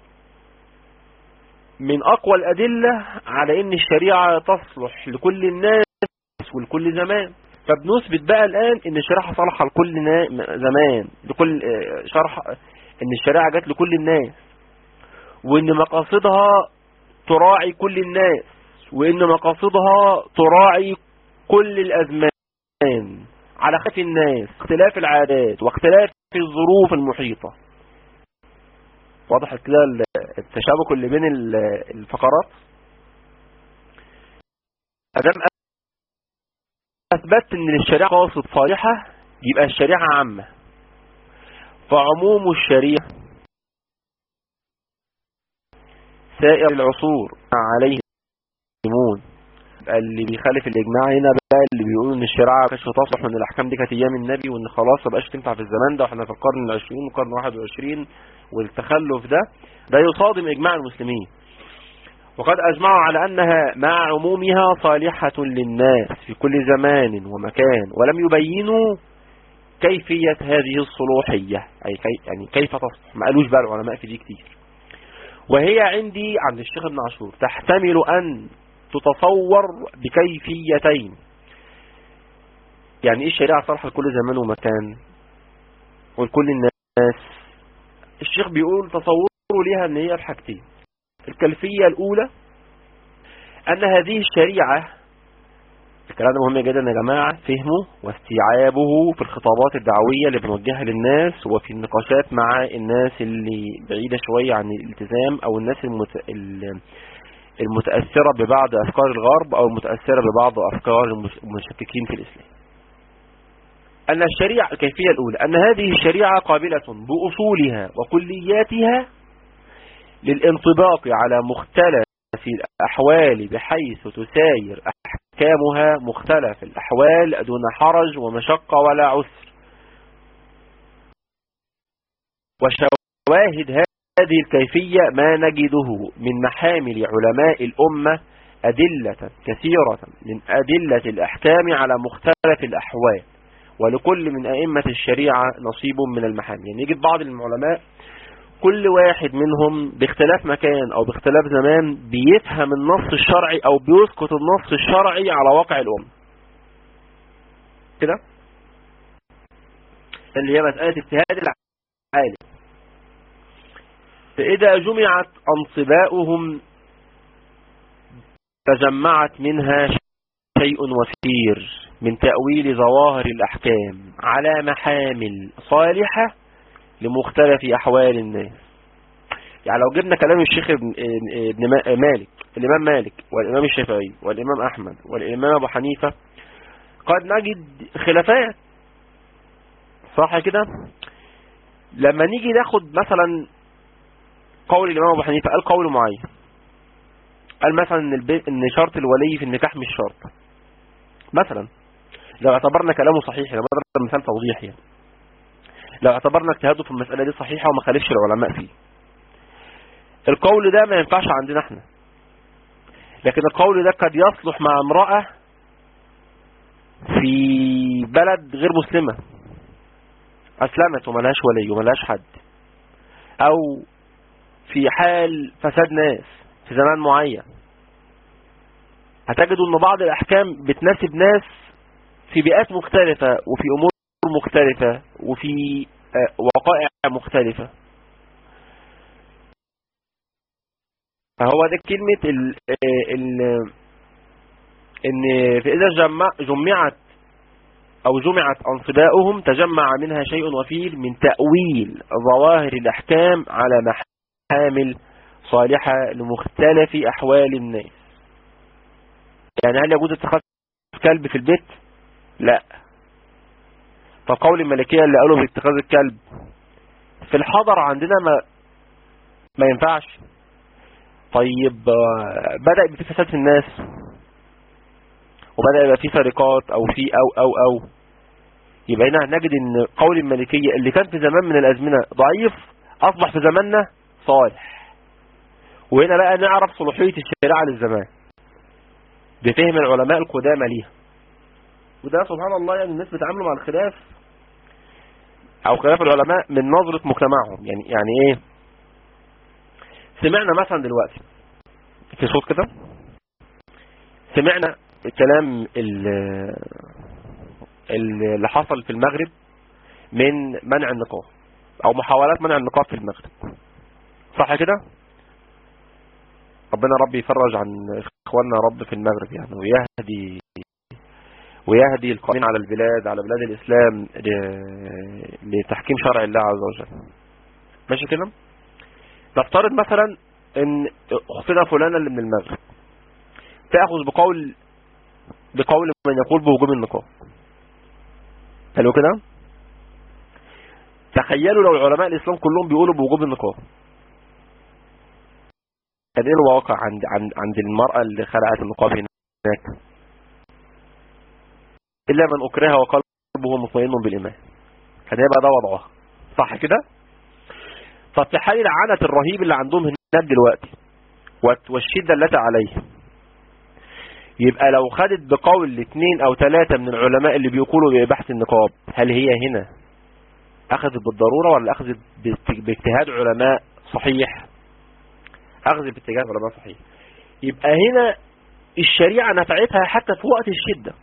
من أقوى الأدلة على إن الشريعة تصلح لكل الناس ولكل زمان فبنثبت بقى الآن إن الشريعة صالحة لكل زمان لكل شرح إن الشريعة جت لكل الناس وإن مقاصدها تراعي كل الناس وإن مقاصدها تراعي كل الأزمان على خلاف الناس اختلاف العادات واختلاف الظروف المحيطة واضح كده التشابك اللي بين الفقرات ادام اثبت ان الشريعه قاصد صالحه يبقى الشريعه عامه فعموم الشريعه سائر العصور عليه يمون اللي بيخالف الاجماع هنا بقى اللي بيقول ان الشريعه كانش تصلح وان الاحكام دي كانت ايام النبي وان خلاص ما بقاش تنفع في الزمان ده واحنا في القرن العشرين والقرن 21 والتخلف ده ده يصادم اجماع المسلمين وقد اجمعوا على انها مع عمومها صالحة للناس في كل زمان ومكان ولم يبينوا كيفية هذه الصلوحية أي كي يعني كيف تصلح ما قالوش بقى العلماء في دي كتير وهي عندي عند الشيخ ابن عاشور تحتمل أن تتصور بكيفيتين يعني ايه الشريعة صالحة لكل زمان ومكان ولكل الناس الشيخ بيقول تصوره ليها ان هي الحاجتين الكيفية الاولى ان هذه الشريعة الكلام ده مهم جدا يا جماعة فهمه واستيعابه في الخطابات الدعوية اللي بنوجهها للناس وفي النقاشات مع الناس اللي بعيدة شوية عن الالتزام او الناس المت... المتأثرة ببعض افكار الغرب او المتأثرة ببعض افكار المشككين في الاسلام ان الشريعة الكيفية الاولى ان هذه الشريعة قابلة باصولها وكلياتها للانطباق على مختلف الأحوال بحيث تساير أحكامها مختلف الأحوال دون حرج ومشقة ولا عسر وشواهد هذه الكيفية ما نجده من محامل علماء الأمة أدلة كثيرة من أدلة الأحكام على مختلف الأحوال ولكل من أئمة الشريعة نصيب من المحامل يعني يجد بعض العلماء كل واحد منهم باختلاف مكان او باختلاف زمان بيفهم النص الشرعي او بيسقط النص الشرعي على واقع الام كده اللي هي مسألة اجتهاد العالم فإذا جمعت أنصباؤهم تجمعت منها شيء وفير من تأويل ظواهر الأحكام على محامل صالحة لمختلف أحوال الناس يعني لو جبنا كلام الشيخ ابن, ابن مالك الإمام مالك والإمام الشافعي والإمام أحمد والإمام أبو حنيفة قد نجد خلافات صح كده لما نيجي ناخد مثلا قول الإمام أبو حنيفة قال قول معين قال مثلا ان, البيت ان شرط الولي في النكاح مش شرط مثلا لو اعتبرنا كلامه صحيح لو ضرب مثال توضيح يعني لو اعتبرنا اجتهاده في المسألة دي صحيحة وما خالفش العلماء فيه القول ده ما ينفعش عندنا احنا لكن القول ده قد يصلح مع امرأة في بلد غير مسلمة اسلمت وملهاش ولي وملهاش حد او في حال فساد ناس في زمان معين هتجدوا ان بعض الاحكام بتناسب ناس في بيئات مختلفة وفي امور مختلفة وفي وقائع مختلفة فهو ده كلمة ال ال ان فإذا جمع جمعت او جمعت انصباؤهم تجمع منها شيء وفير من تأويل ظواهر الاحكام على محامل صالحة لمختلف احوال الناس يعني هل يجوز اتخاذ كلب في البيت لا فقول الملكية اللي قالوا باتخاذ الكلب في الحضر عندنا ما ما ينفعش طيب بدأ يبقى في فساد في الناس وبدأ يبقى في سرقات او في او او او يبقى هنا نجد ان قول الملكية اللي كان في زمان من الازمنة ضعيف اصبح في زماننا صالح وهنا بقى نعرف صلوحية الشريعة للزمان بفهم العلماء القدامى ليها وده سبحان الله يعني الناس بتعاملوا مع الخلاف او خلاف العلماء من نظرة مجتمعهم يعني يعني ايه سمعنا مثلا دلوقتي في صوت كده سمعنا الكلام اللي حصل في المغرب من منع النقاب او محاولات منع النقاب في المغرب صح كده ربنا ربي يفرج عن اخواننا رب في المغرب يعني ويهدي ويهدي القائمين على البلاد على بلاد الإسلام لتحكيم شرع الله عز وجل ماشي كده نفترض مثلا ان اختنا فلانة اللي من المغرب تأخذ بقول بقول من يقول بوجوب النقاب حلو كده تخيلوا لو العلماء الإسلام كلهم بيقولوا بوجوب النقاب كان ايه الواقع عند عند عند المرأة اللي خلعت النقاب هناك الا من اكره وقلبه مطمئن بالايمان كان يبقى ده وضعها صح كده طب في حال العنة الرهيب اللي عندهم هناك دلوقتي والشدة التي عليه يبقى لو خدت بقول اثنين او ثلاثة من العلماء اللي بيقولوا ببحث النقاب هل هي هنا اخذت بالضرورة ولا اخذت باجتهاد علماء صحيح اخذت باجتهاد علماء صحيح يبقى هنا الشريعة نفعتها حتى في وقت الشدة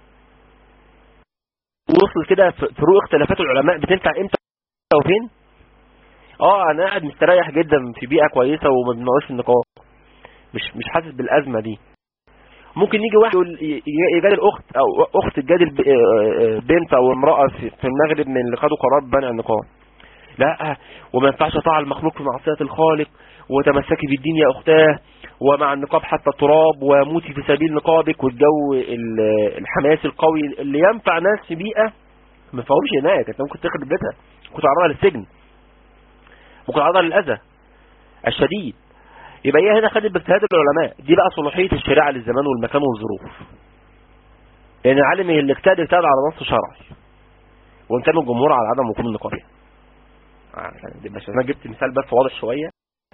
وصل كده فروق اختلافات العلماء بتنفع امتى وفين اه انا قاعد مستريح جدا في بيئة كويسة وما بنقعش النقاب مش مش حاسس بالازمة دي ممكن يجي واحد يقول يجادل اخت او اخت تجادل بنت او امرأة في المغرب من اللي خدوا قرار بمنع النقاب لا وما ينفعش اطاع المخلوق في معصية الخالق وتمسكي بالدين يا اختاه ومع النقاب حتى التراب وموتي في سبيل نقابك والجو الحماس القوي اللي ينفع ناس في بيئة ما فهمش هناك انت ممكن تخرب بيتها ممكن تعرضها للسجن ممكن تعرضها للأذى الشديد يبقى هي هنا خدت باجتهاد العلماء دي بقى صلاحية الشريعة للزمان والمكان والظروف لأن يعني العالم اللي اجتهد اجتهد على نص شرعي وان كان الجمهور على عدم وقوم النقاب يعني بس انا جبت مثال بس واضح شوية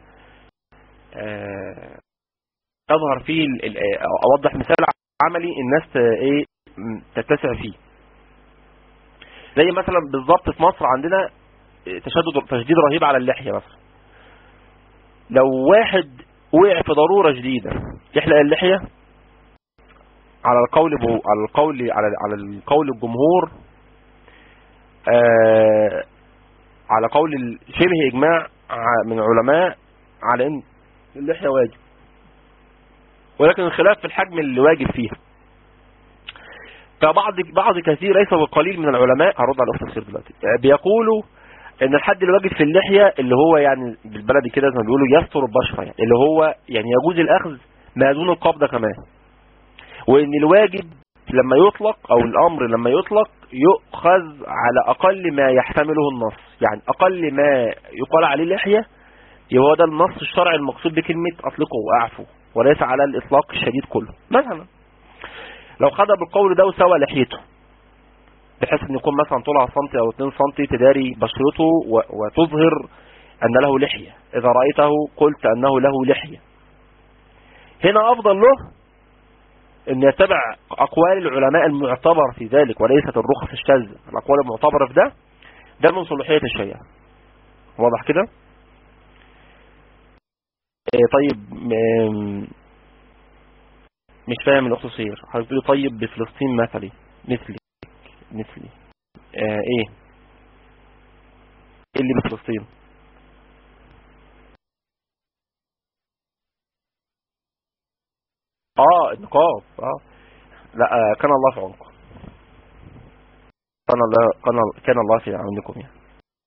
اظهر فيه اوضح مثال عملي الناس ايه تتسع فيه زي مثلا بالظبط في مصر عندنا تشدد تشديد رهيب على اللحية مثلا لو واحد وقع في ضرورة جديدة يحلق اللحية على القول بو على القول على على القول الجمهور آه على قول شبه اجماع من علماء على ان اللحية واجب ولكن الخلاف في الحجم اللي واجب فيها فبعض بعض كثير ليس بالقليل من العلماء هرد على الاخت الخير دلوقتي بيقولوا ان الحد الواجب في اللحية اللي هو يعني بالبلدي كده زي ما بيقولوا يستر البشرة يعني اللي هو يعني يجوز الاخذ ما دون القبضة كمان وان الواجب لما يطلق او الامر لما يطلق يؤخذ على اقل ما يحتمله النص يعني اقل ما يقال عليه لحية يبقى هو ده النص الشرعي المقصود بكلمة اطلقه واعفو وليس على الاطلاق الشديد كله مثلا لو خد بالقول ده وسوى لحيته بحيث ان يكون مثلا طولها سنتي او 2 سنتي تداري بشرته وتظهر ان له لحية اذا رأيته قلت انه له لحية هنا افضل له ان يتبع اقوال العلماء المعتبر في ذلك وليست الرخص الشاذة الاقوال المعتبرة في ده ده من صلوحية الشريعة واضح كده إيه طيب مش فاهم الاخت صير هتقولي طيب بفلسطين مثلي مثلي مثلي آه ايه ايه اللي بفلسطين اه النقاب اه لا آه كان الله في عنكم كان الله كان كان الله في عونكم يعني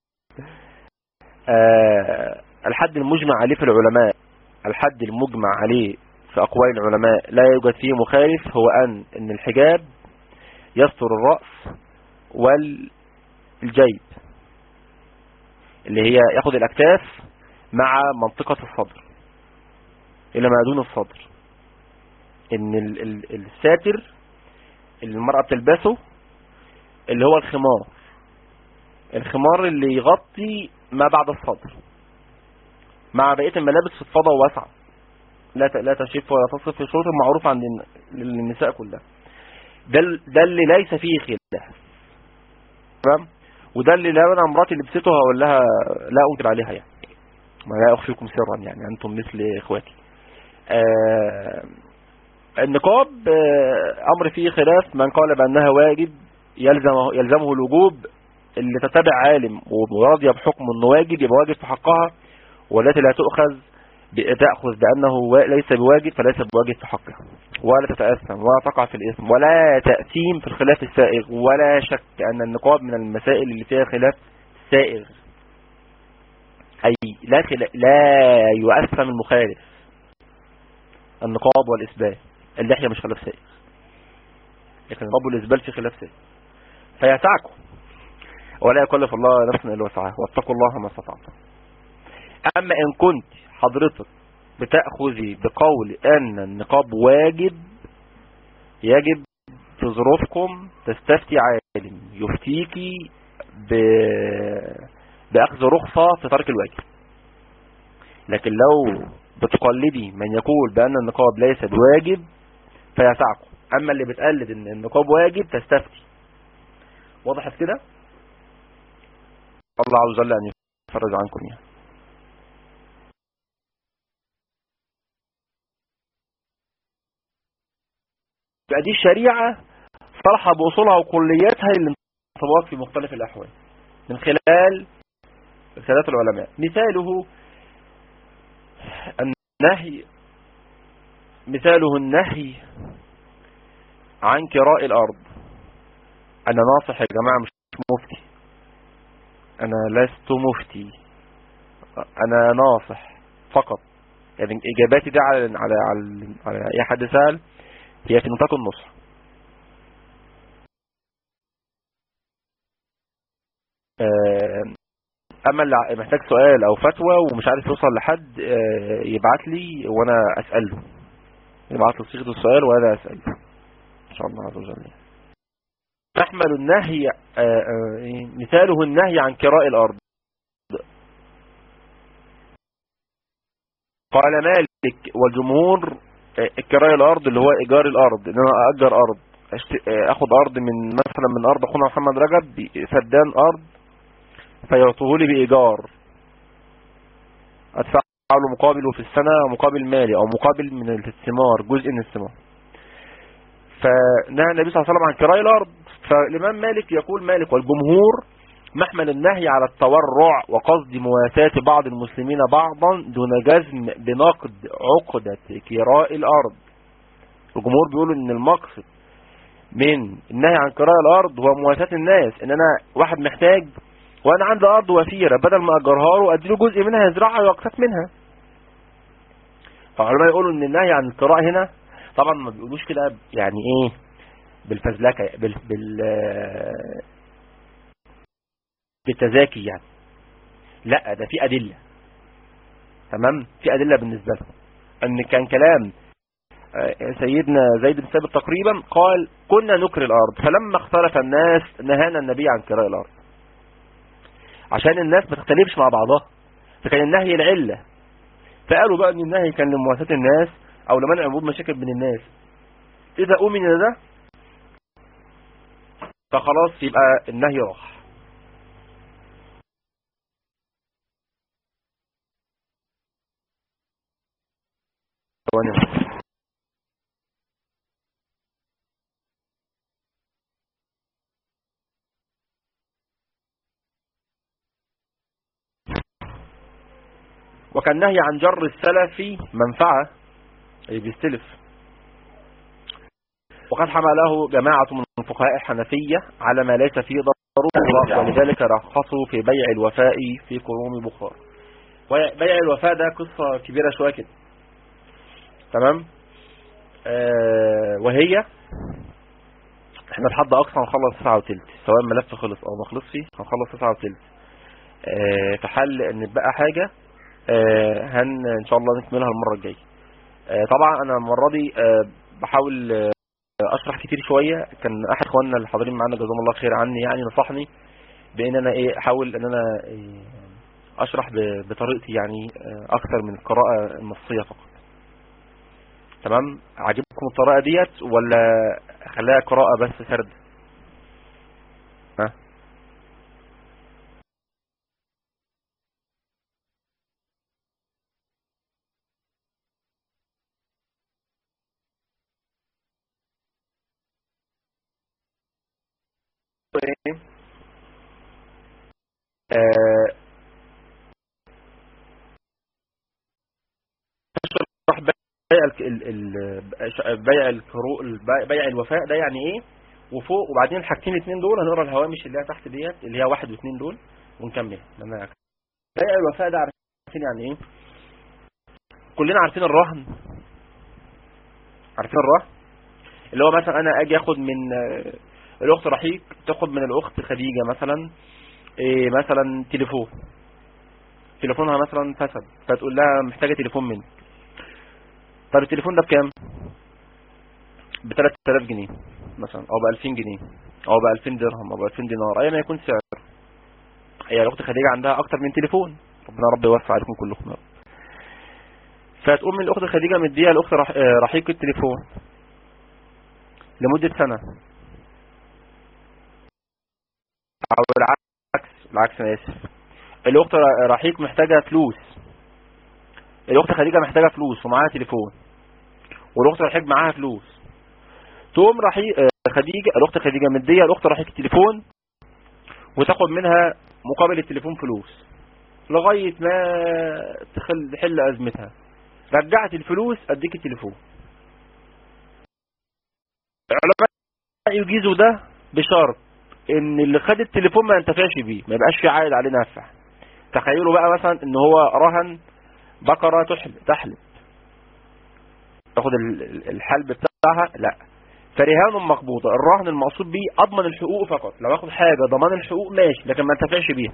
آه الحد المجمع عليه في العلماء الحد المجمع عليه في أقوال العلماء لا يوجد فيه مخالف هو أن أن الحجاب يستر الرأس والجيب اللي هي ياخد الأكتاف مع منطقة الصدر إلى ما دون الصدر إن ال ال الساتر اللي المرأة بتلبسه اللي هو الخمار الخمار اللي يغطي ما بعد الصدر مع بقية الملابس في الفضة واسعة لا لا تشف ولا تصف في شروط معروف عند النساء كلها ده ده اللي ليس فيه خلاف تمام وده اللي لو انا مراتي لبسته هقول لها لا انكر عليها يعني ما لا اخفيكم سرا يعني انتم مثل اخواتي آه النقاب آه امر فيه خلاف من قال بانها واجب يلزم يلزمه الوجوب اللي تتبع عالم وراضيه بحكم انه واجب يبقى واجب في حقها والتي لا تؤخذ تأخذ بأنه ليس بواجب فليس بواجب في حقها ولا تتأثم ولا تقع في الإثم ولا تأثيم في الخلاف السائغ ولا شك أن النقاب من المسائل اللي فيها خلاف سائغ أي لا, خلا... لا يؤثم المخالف النقاب والإسبال اللحية مش خلاف سائغ لكن النقاب والإسبال في خلاف سائغ فيتعكم ولا يكلف الله نفسا إلا وسعها واتقوا الله ما استطعتم أما إن كنت حضرتك بتأخذي بقول أن النقاب واجب يجب في ظروفكم تستفتي عالم يفتيكي ب... بأخذ رخصة في ترك الواجب لكن لو بتقلدي من يقول بأن النقاب ليس بواجب فيسعكم أما اللي بتقلد أن النقاب واجب تستفتي وضحت كده الله عز وجل أن يفرج عنكم يعني يبقى دي الشريعة صالحة بأصولها وكلياتها للانطباق في مختلف الأحوال من خلال رسالات العلماء مثاله النهي مثاله النهي عن كراء الأرض أنا ناصح يا جماعة مش مفتي أنا لست مفتي أنا ناصح فقط يعني إجاباتي دي على على على, على أي حد سأل هي في نطاق النصح اما اللي محتاج سؤال او فتوى ومش عارف يوصل لحد يبعت لي وانا اساله يبعت لي صيغه السؤال وانا اساله ان شاء الله عز وجل تحمل النهي مثاله النهي عن كراء الارض قال مالك والجمهور كراء الارض اللي هو ايجار الارض ان انا اجر ارض اخد ارض من مثلا من ارض اخونا محمد رجب فدان ارض فيعطوه لي بايجار ادفع له مقابله في السنة مقابل مالي او مقابل من الثمار جزء من الثمار فنهى النبي صلى الله عليه وسلم عن كراء الارض فالامام مالك يقول مالك والجمهور محمل النهي على التورع وقصد مواساة بعض المسلمين بعضا دون جزم بنقد عقدة كراء الأرض الجمهور بيقولوا ان المقصد من النهي عن كراء الأرض هو مواساة الناس ان انا واحد محتاج وانا عندي أرض وفيرة بدل ما أجرها له أديله جزء منها يزرعها ويقتات منها فالعلماء يقولوا ان النهي عن الكراء هنا طبعا ما بيقولوش كده يعني ايه بالفزلكة بال, بال بالتزاكي يعني لا ده في أدلة تمام في أدلة بالنسبة لهم أن كان كلام سيدنا زيد بن ثابت تقريبا قال كنا نكر الأرض فلما اختلف الناس نهانا النبي عن كراء الأرض عشان الناس ما تختلفش مع بعضها فكان النهي العلة فقالوا بقى ان النهي كان لمواساة الناس او لمنع عمود مشاكل بين الناس اذا امن ده فخلاص يبقى النهي راح وكان نهي عن جر السلف منفعة أي بيستلف وقد حمله جماعة من الفقهاء الحنفية على ما ليس فيه ضرورة ولذلك رخصوا في بيع الوفاء في قرون بخار بيع الوفاء ده قصة كبيرة شوية كده تمام آه وهي احنا لحد اقصى هنخلص تسعة وتلت سواء الملف خلص او ما خلصش هنخلص تسعة وتلت آه في حال ان بقى حاجة آه هن ان شاء الله نكملها المرة الجاية آه طبعا انا المرة دي آه بحاول آه اشرح كتير شوية كان احد اخواننا اللي حاضرين معانا جزاهم الله خير عني يعني نصحني بان انا ايه احاول ان انا إيه اشرح بطريقتي يعني اكثر من القراءة النصية فقط تمام عجبكم الطريقة ديت ولا خليها قراءة بس سرد ها آه بيع بيع الكرو بيع الوفاء ده يعني ايه وفوق وبعدين الحاجتين الاثنين دول هنقرا الهوامش اللي هي تحت ديت اللي هي واحد واثنين دول ونكمل لما بيع الوفاء ده عارفين يعني ايه كلنا عارفين الرهن عارفين الرهن اللي هو مثلا انا اجي اخد من الاخت رحيق تاخد من الاخت خديجة مثلا إيه مثلا تليفون تليفونها مثلا فسد فتقول لها محتاجة تليفون مني طب التليفون ده بكام ب 3000 جنيه مثلا او ب 2000 جنيه او ب 2000 درهم او ب 2000 دينار ايا ما يكون سعر هي الاخت خديجه عندها اكتر من تليفون ربنا رب يوفق عليكم كلكم فتقوم من الاخت خديجه مديها الاخت رحيق التليفون لمده سنه او العكس العكس انا اسف الاخت رحيق محتاجه فلوس الاخت خديجه محتاجه فلوس ومعاها تليفون والاخت رحيق معاها فلوس تقوم رحيق خديجه الاخت خديجه مديه الاخت رحيق التليفون وتاخد منها مقابل التليفون فلوس لغايه ما تخل تحل ازمتها رجعت الفلوس اديك التليفون العلماء يجيزوا ده بشرط ان اللي خد التليفون ما ينتفعش بيه ما يبقاش في عائد عليه نفع تخيلوا بقى مثلا ان هو رهن بقرة تحلب تحلب تاخد الحلب بتاعها لا فرهان مقبوضة الرهن المقصود بيه اضمن الحقوق فقط لو اخد حاجة ضمان الحقوق ماشي لكن ما انتفعش بيها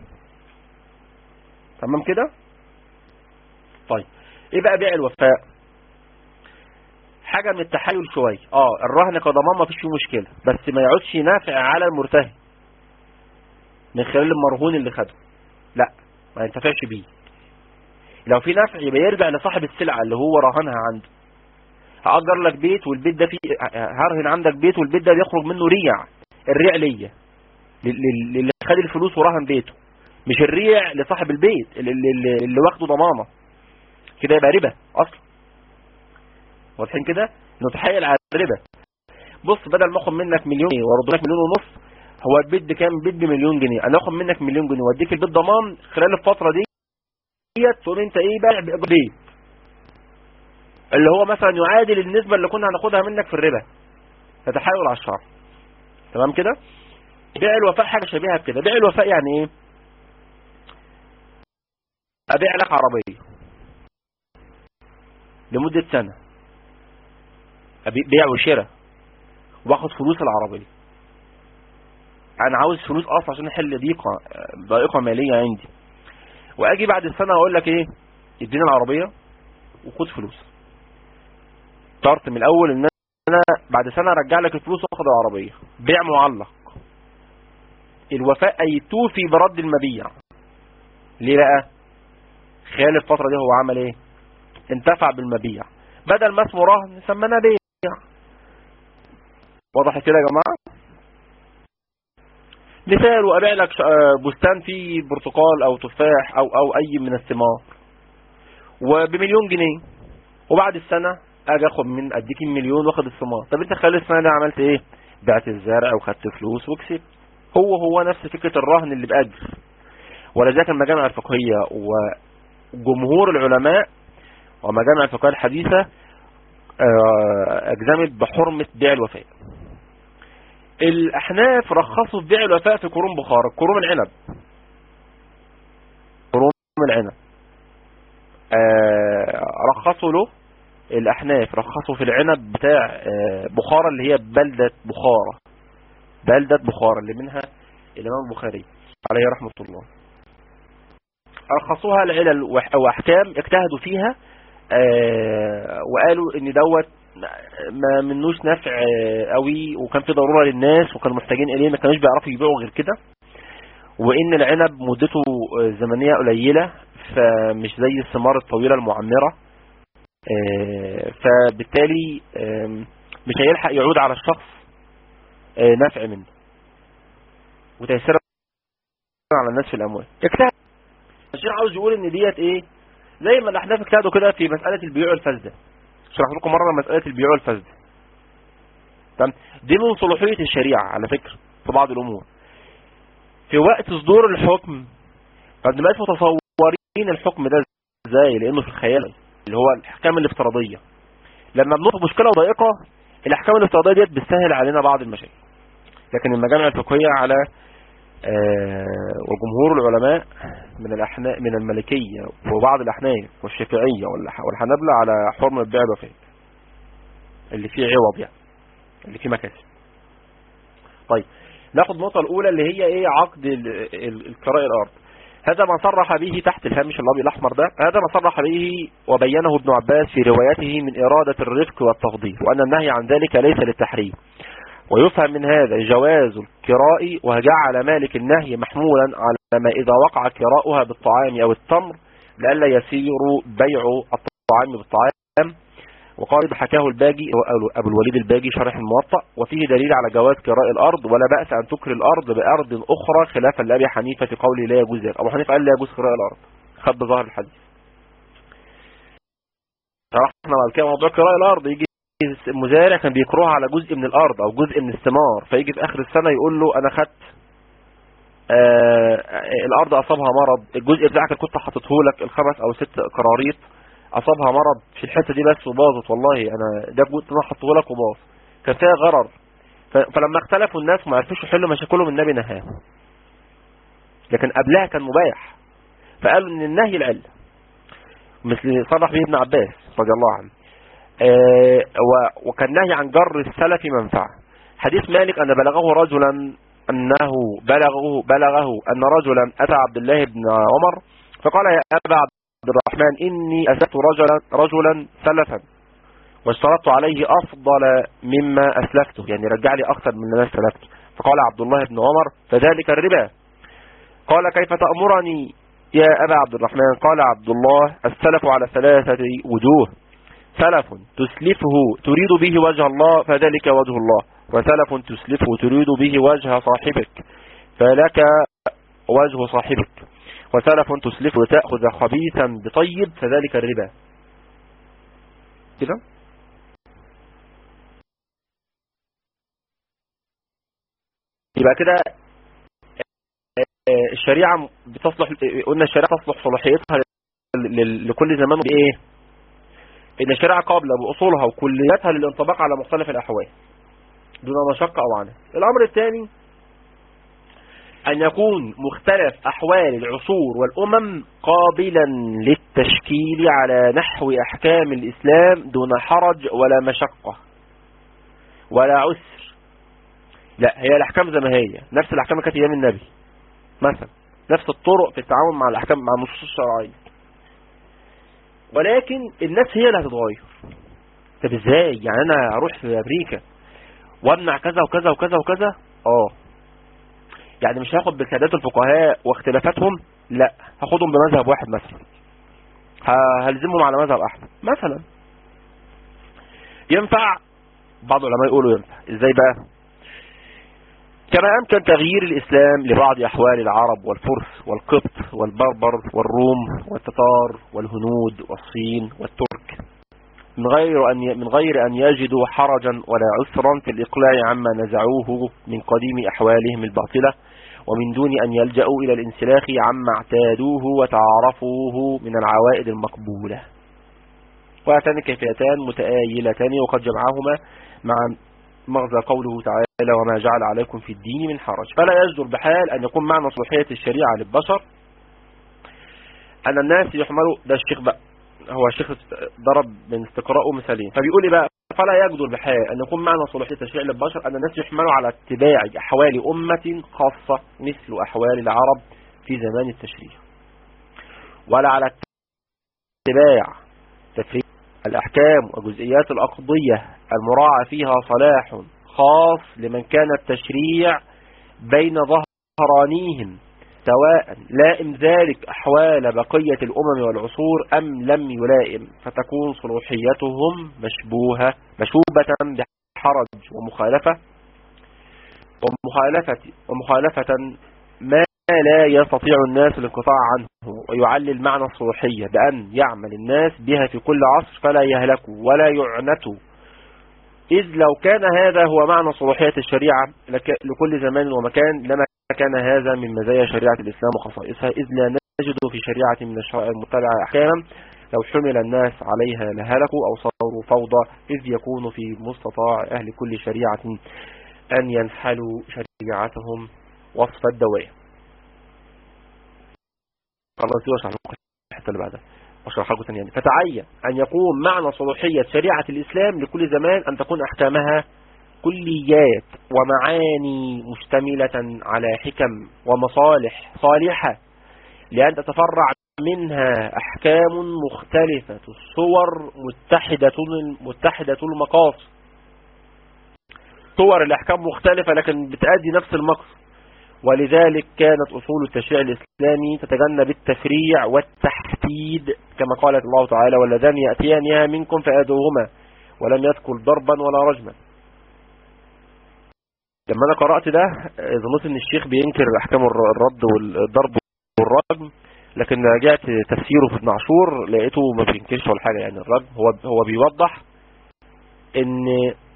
تمام كده طيب ايه بقى بيع الوفاء حاجة من التحايل شوية اه الرهن كضمان ما فيش فيه مشكلة بس ما يعودش نافع على المرتهن من خلال المرهون اللي خده لا ما ينتفعش بيه لو في نفع يبقى يرجع لصاحب السلعة اللي هو رهنها عنده هأجر لك بيت والبيت ده فيه هرهن عندك بيت والبيت ده بيخرج منه ريع الريع ليا اللي خد الفلوس ورهن بيته مش الريع لصاحب البيت اللي, اللي, اللي واخده ضمانة كده يبقى ربا اصلا واضحين كده نتحايل على الربا بص بدل ما اخد منك مليون جنيه وارد لك مليون ونص هو البيت بكام البيت بمليون جنيه انا اخد منك مليون جنيه واديك البيت ضمان خلال الفتره دي ديت تقول انت ايه بايع بيت اللي هو مثلا يعادل النسبه اللي كنا هناخدها منك في الربا تتحايل على الشرع تمام كده بيع الوفاء حاجه شبيهه بكده بيع الوفاء يعني ايه ابيع لك عربيه لمده سنه بيع وشراء واخد فلوس العربيه انا عاوز فلوس اصلا عشان احل ضيقه ضائقه ماليه عندي واجي بعد السنه اقول لك ايه اديني العربيه وخد فلوس شرط من الاول ان انا بعد سنه ارجع لك الفلوس واخد العربيه بيع معلق الوفاء اي توفي برد المبيع ليه بقى خلال الفتره دي هو عمل ايه انتفع بالمبيع بدل ما اسمه رهن سميناه بيع واضح كده يا جماعه مثال وابيع لك بستان فيه برتقال او تفاح او او اي من الثمار وبمليون جنيه وبعد السنه اجي اخد من اديك المليون واخد الثمار طب انت خلال السنه دي عملت ايه بعت الزرع وخدت فلوس وكسبت هو هو نفس فكره الرهن اللي باجر ولذلك المجامع الفقهيه وجمهور العلماء ومجامع الفقهيه الحديثه اجزمت بحرمه بيع الوفاء الاحناف رخصوا في بيع الوفاء في كروم بخار كروم العنب كروم العنب آه رخصوا له الاحناف رخصوا في العنب بتاع آه بخارى اللي هي بلدة بخارى بلدة بخارى اللي منها الامام البخاري عليه رحمة الله رخصوها العلل واحكام اجتهدوا فيها آه وقالوا ان دوت ما منوش نفع قوي وكان في ضرورة للناس وكانوا محتاجين اليه ما كانوش بيعرفوا يبيعوا غير كده وان العنب مدته زمنية قليلة فمش زي الثمار الطويلة المعمرة فبالتالي مش هيلحق يعود على الشخص نفع منه وتيسير على الناس في الاموال اجتهد الشيخ عاوز يقول ان ديت ايه زي ما الاحناف اجتهدوا كده في مسألة البيوع الفاسده شرحت لكم مرة مسألة البيوع الفاسدة تمام دي من صلوحية الشريعة على فكرة في بعض الأمور في وقت صدور الحكم قد ما متصورين الحكم ده ازاي لأنه في الخيال اللي هو الأحكام الافتراضية لما بنطلب مشكلة ضائقة الأحكام الافتراضية ديت بتسهل علينا بعض المشاكل لكن المجامع الفقهية على آه وجمهور العلماء من الأحناف من المالكية وبعض الأحناف والشافعية والحنابلة على حرمة البيع الوفاء اللي فيه عوض يعني اللي فيه مكاسب طيب ناخد النقطة الأولى اللي هي إيه عقد الكراء الأرض هذا ما صرح به تحت الهامش الأبيض الأحمر ده هذا ما صرح به وبينه ابن عباس في روايته من إرادة الرفق والتفضيل وأن النهي عن ذلك ليس للتحريم ويفهم من هذا جواز الكراء وجعل مالك النهي محمولا على ما إذا وقع كراؤها بالطعام أو التمر لئلا يسير بيع الطعام بالطعام وقال حكاه الباجي أبو الوليد الباجي شرح الموطأ وفيه دليل على جواز كراء الأرض ولا بأس أن تكري الأرض بأرض أخرى خلافا لأبي حنيفة في قوله لا يجوز ذلك أبو حنيفة قال لا يجوز كراء الأرض خد بظهر الحديث شرحنا بعد كده موضوع كراء الأرض يجي المزارع كان بيكروها على جزء من الأرض أو جزء من الثمار فيجي في آخر السنة يقول له أنا خدت آه الأرض أصابها مرض الجزء بتاعك اللي كنت حاطته لك الخمس أو ست قراريط أصابها مرض في الحتة دي بس وباظت والله أنا ده كنت أنا حطه لك وباظ كان فيها غرر فلما اختلفوا الناس ما عرفوش يحلوا مشاكلهم النبي نهاهم لكن قبلها كان مباح فقالوا ان النهي العلة مثل صرح به ابن عباس رضي الله عنه آه وكان نهي عن جر السلف منفعة حديث مالك أن بلغه رجلا أنه بلغه, بلغه أن رجلا أتى عبد الله بن عمر فقال يا أبا عبد الرحمن إني أسلفت رجلا, رجلا سلفا واشترطت عليه أفضل مما أسلفته يعني رجع لي أكثر من ما سلفته فقال عبد الله بن عمر فذلك الربا قال كيف تأمرني يا أبا عبد الرحمن قال عبد الله السلف على ثلاثة وجوه سلف تسلفه تريد به وجه الله فذلك وجه الله وسلف تسلفه تريد به وجه صاحبك فلك وجه صاحبك وسلف تسلفه تأخذ خبيثا بطيب فذلك الربا كده يبقى كده الشريعة بتصلح قلنا الشريعة تصلح صلاحيتها لكل زمان بإيه إن الشريعة قابلة بأصولها وكلياتها للانطباق على مختلف الأحوال دون مشقة أو عنها الأمر الثاني أن يكون مختلف أحوال العصور والأمم قابلا للتشكيل على نحو أحكام الإسلام دون حرج ولا مشقة ولا عسر لا هي الأحكام زي ما هي نفس الأحكام كانت أيام النبي مثلا نفس الطرق في التعامل مع الأحكام مع النصوص الشرعية ولكن الناس هي اللي هتتغير طب ازاي يعني انا اروح في امريكا وامنع كذا وكذا وكذا وكذا اه يعني مش هاخد بسادات الفقهاء واختلافاتهم لا هاخدهم بمذهب واحد مثلا هلزمهم على مذهب احمد مثلا ينفع بعض العلماء يقولوا ينفع ازاي بقى كما أمكن تغيير الإسلام لبعض أحوال العرب والفرس والقبط والبربر والروم والتتار والهنود والصين والترك من غير أن من غير أن يجدوا حرجا ولا عسرا في الإقلاع عما نزعوه من قديم أحوالهم الباطلة ومن دون أن يلجأوا إلى الانسلاخ عما اعتادوه وتعرفوه من العوائد المقبولة وهاتان كيفيتان متآيلتان وقد جمعهما مع مغزى قوله تعالى وما جعل عليكم في الدين من حرج فلا يجدر بحال أن يكون معنى صلحية الشريعة للبشر أن الناس يحملوا ده الشيخ بقى هو الشيخ ضرب من استقراءه مثالين فبيقول لي بقى فلا يجدر بحال أن يكون معنى صلحية الشريعة للبشر أن الناس يحملوا على اتباع أحوال أمة خاصة مثل أحوال العرب في زمان التشريع ولا على اتباع تفريق الأحكام وجزئيات الأقضية المراعى فيها صلاح خاص لمن كان التشريع بين ظهرانيهم سواء لائم ذلك أحوال بقية الأمم والعصور أم لم يلائم فتكون صلوحيتهم مشبوهة مشوبة بحرج ومخالفة ومخالفة, ومخالفة ما لا يستطيع الناس الانقطاع عنه ويعلل معنى الصلوحية بأن يعمل الناس بها في كل عصر فلا يهلكوا ولا يعنتوا إذ لو كان هذا هو معنى صلوحية الشريعة لكل زمان ومكان لما كان هذا من مزايا شريعة الإسلام وخصائصها إذ لا نجد في شريعة من الشرائع المطلعة أحكاما لو حمل الناس عليها لهلكوا أو صاروا فوضى إذ يكون في مستطاع أهل كل شريعة أن ينحلوا شريعتهم وصف الدواء خلاص يوسع الحته اللي بعدها اشرح لكم ثانيه فتعين ان يقوم معنى صلوحيه شريعه الاسلام لكل زمان ان تكون احكامها كليات ومعاني مشتملة على حكم ومصالح صالحة لأن تتفرع منها أحكام مختلفة الصور متحدة متحدة المقاصد صور الأحكام مختلفة لكن بتأدي نفس المقصد ولذلك كانت أصول التشريع الإسلامي تتجنب التفريع والتحديد كما قالت الله تعالى والذان يأتيانها منكم فأدوهما ولم يذكر ضربا ولا رجما لما أنا قرأت ده ظنيت أن الشيخ بينكر أحكام الرد والضرب والرجم لكن رجعت تفسيره في ابن عاشور لقيته ما بينكرش ولا حاجة يعني الرجم هو هو بيوضح ان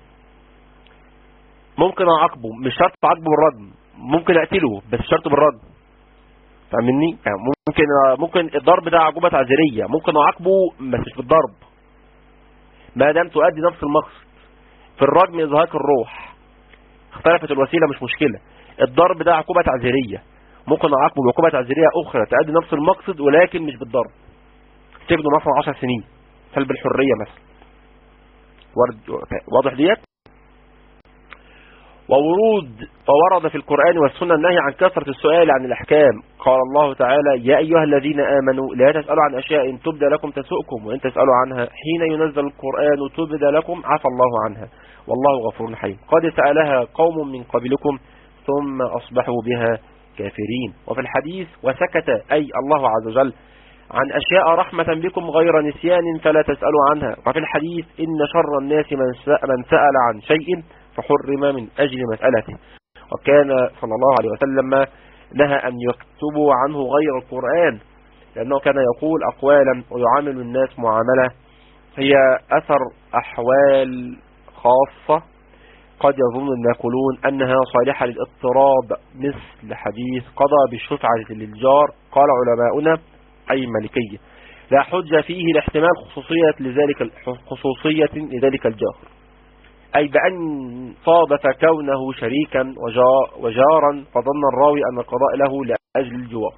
ممكن اعاقبه مش شرط اعاقبه بالرجم ممكن اقتله بس شرط بالرجم فاهمني يعني ممكن ممكن الضرب ده عقوبه تعزيريه ممكن اعاقبه بس مش بالضرب ما دام تؤدي نفس المقصد في الرجم ازهاق الروح اختلفت الوسيله مش مشكله الضرب ده عقوبه تعزيريه ممكن اعاقبه بعقوبه تعزيريه اخرى تؤدي نفس المقصد ولكن مش بالضرب تبنوا مثلا 10 سنين سلب الحريه مثلا واضح ديت وورود وورد في القرآن والسنة النهي عن كثرة السؤال عن الأحكام قال الله تعالى يا أيها الذين آمنوا لا تسألوا عن أشياء إن تبدى لكم تسؤكم وإن تسألوا عنها حين ينزل القرآن تبدى لكم عفى الله عنها والله غفور حليم قد سألها قوم من قبلكم ثم أصبحوا بها كافرين وفي الحديث وسكت أي الله عز وجل عن أشياء رحمة بكم غير نسيان فلا تسألوا عنها وفي الحديث إن شر الناس من سأل عن شيء فحرم من أجل مسألته وكان صلى الله عليه وسلم نهى أن يكتبوا عنه غير القرآن لأنه كان يقول أقوالا ويعامل الناس معاملة هي أثر أحوال خاصة قد يظن الناقلون أنها صالحة للاضطراب مثل حديث قضى بالشفعة للجار قال علماؤنا أي ملكية لا حجة فيه لاحتمال خصوصية لذلك خصوصية لذلك الجار أي بأن صادف كونه شريكا وجارا فظن الراوي أن القضاء له لأجل الجوار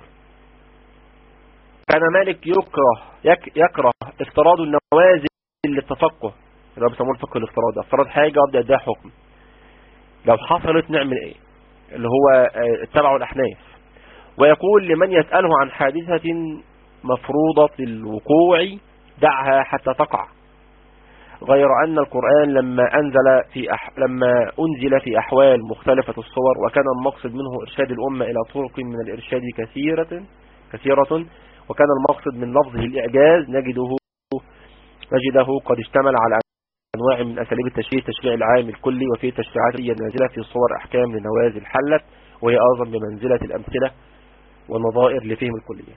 كان مالك يكره يك يكره افتراض النوازل للتفقه اللي هو بيسموه الفقه الافتراضي افتراض حاجة وابدا اديها حكم لو حصلت نعمل ايه اللي هو اتبعوا الاحناف ويقول لمن يسأله عن حادثة مفروضة الوقوع دعها حتى تقع غير أن القرآن لما أنزل في أح... لما أنزل في أحوال مختلفة الصور وكان المقصد منه إرشاد الأمة إلى طرق من الإرشاد كثيرة كثيرة وكان المقصد من لفظه الإعجاز نجده نجده قد اشتمل على أنواع من أساليب التشريع التشريع العام الكلي وفي تشريعات النازلة في صور أحكام لنوازل حلت وهي أعظم بمنزلة الأمثلة والنظائر لفهم الكلية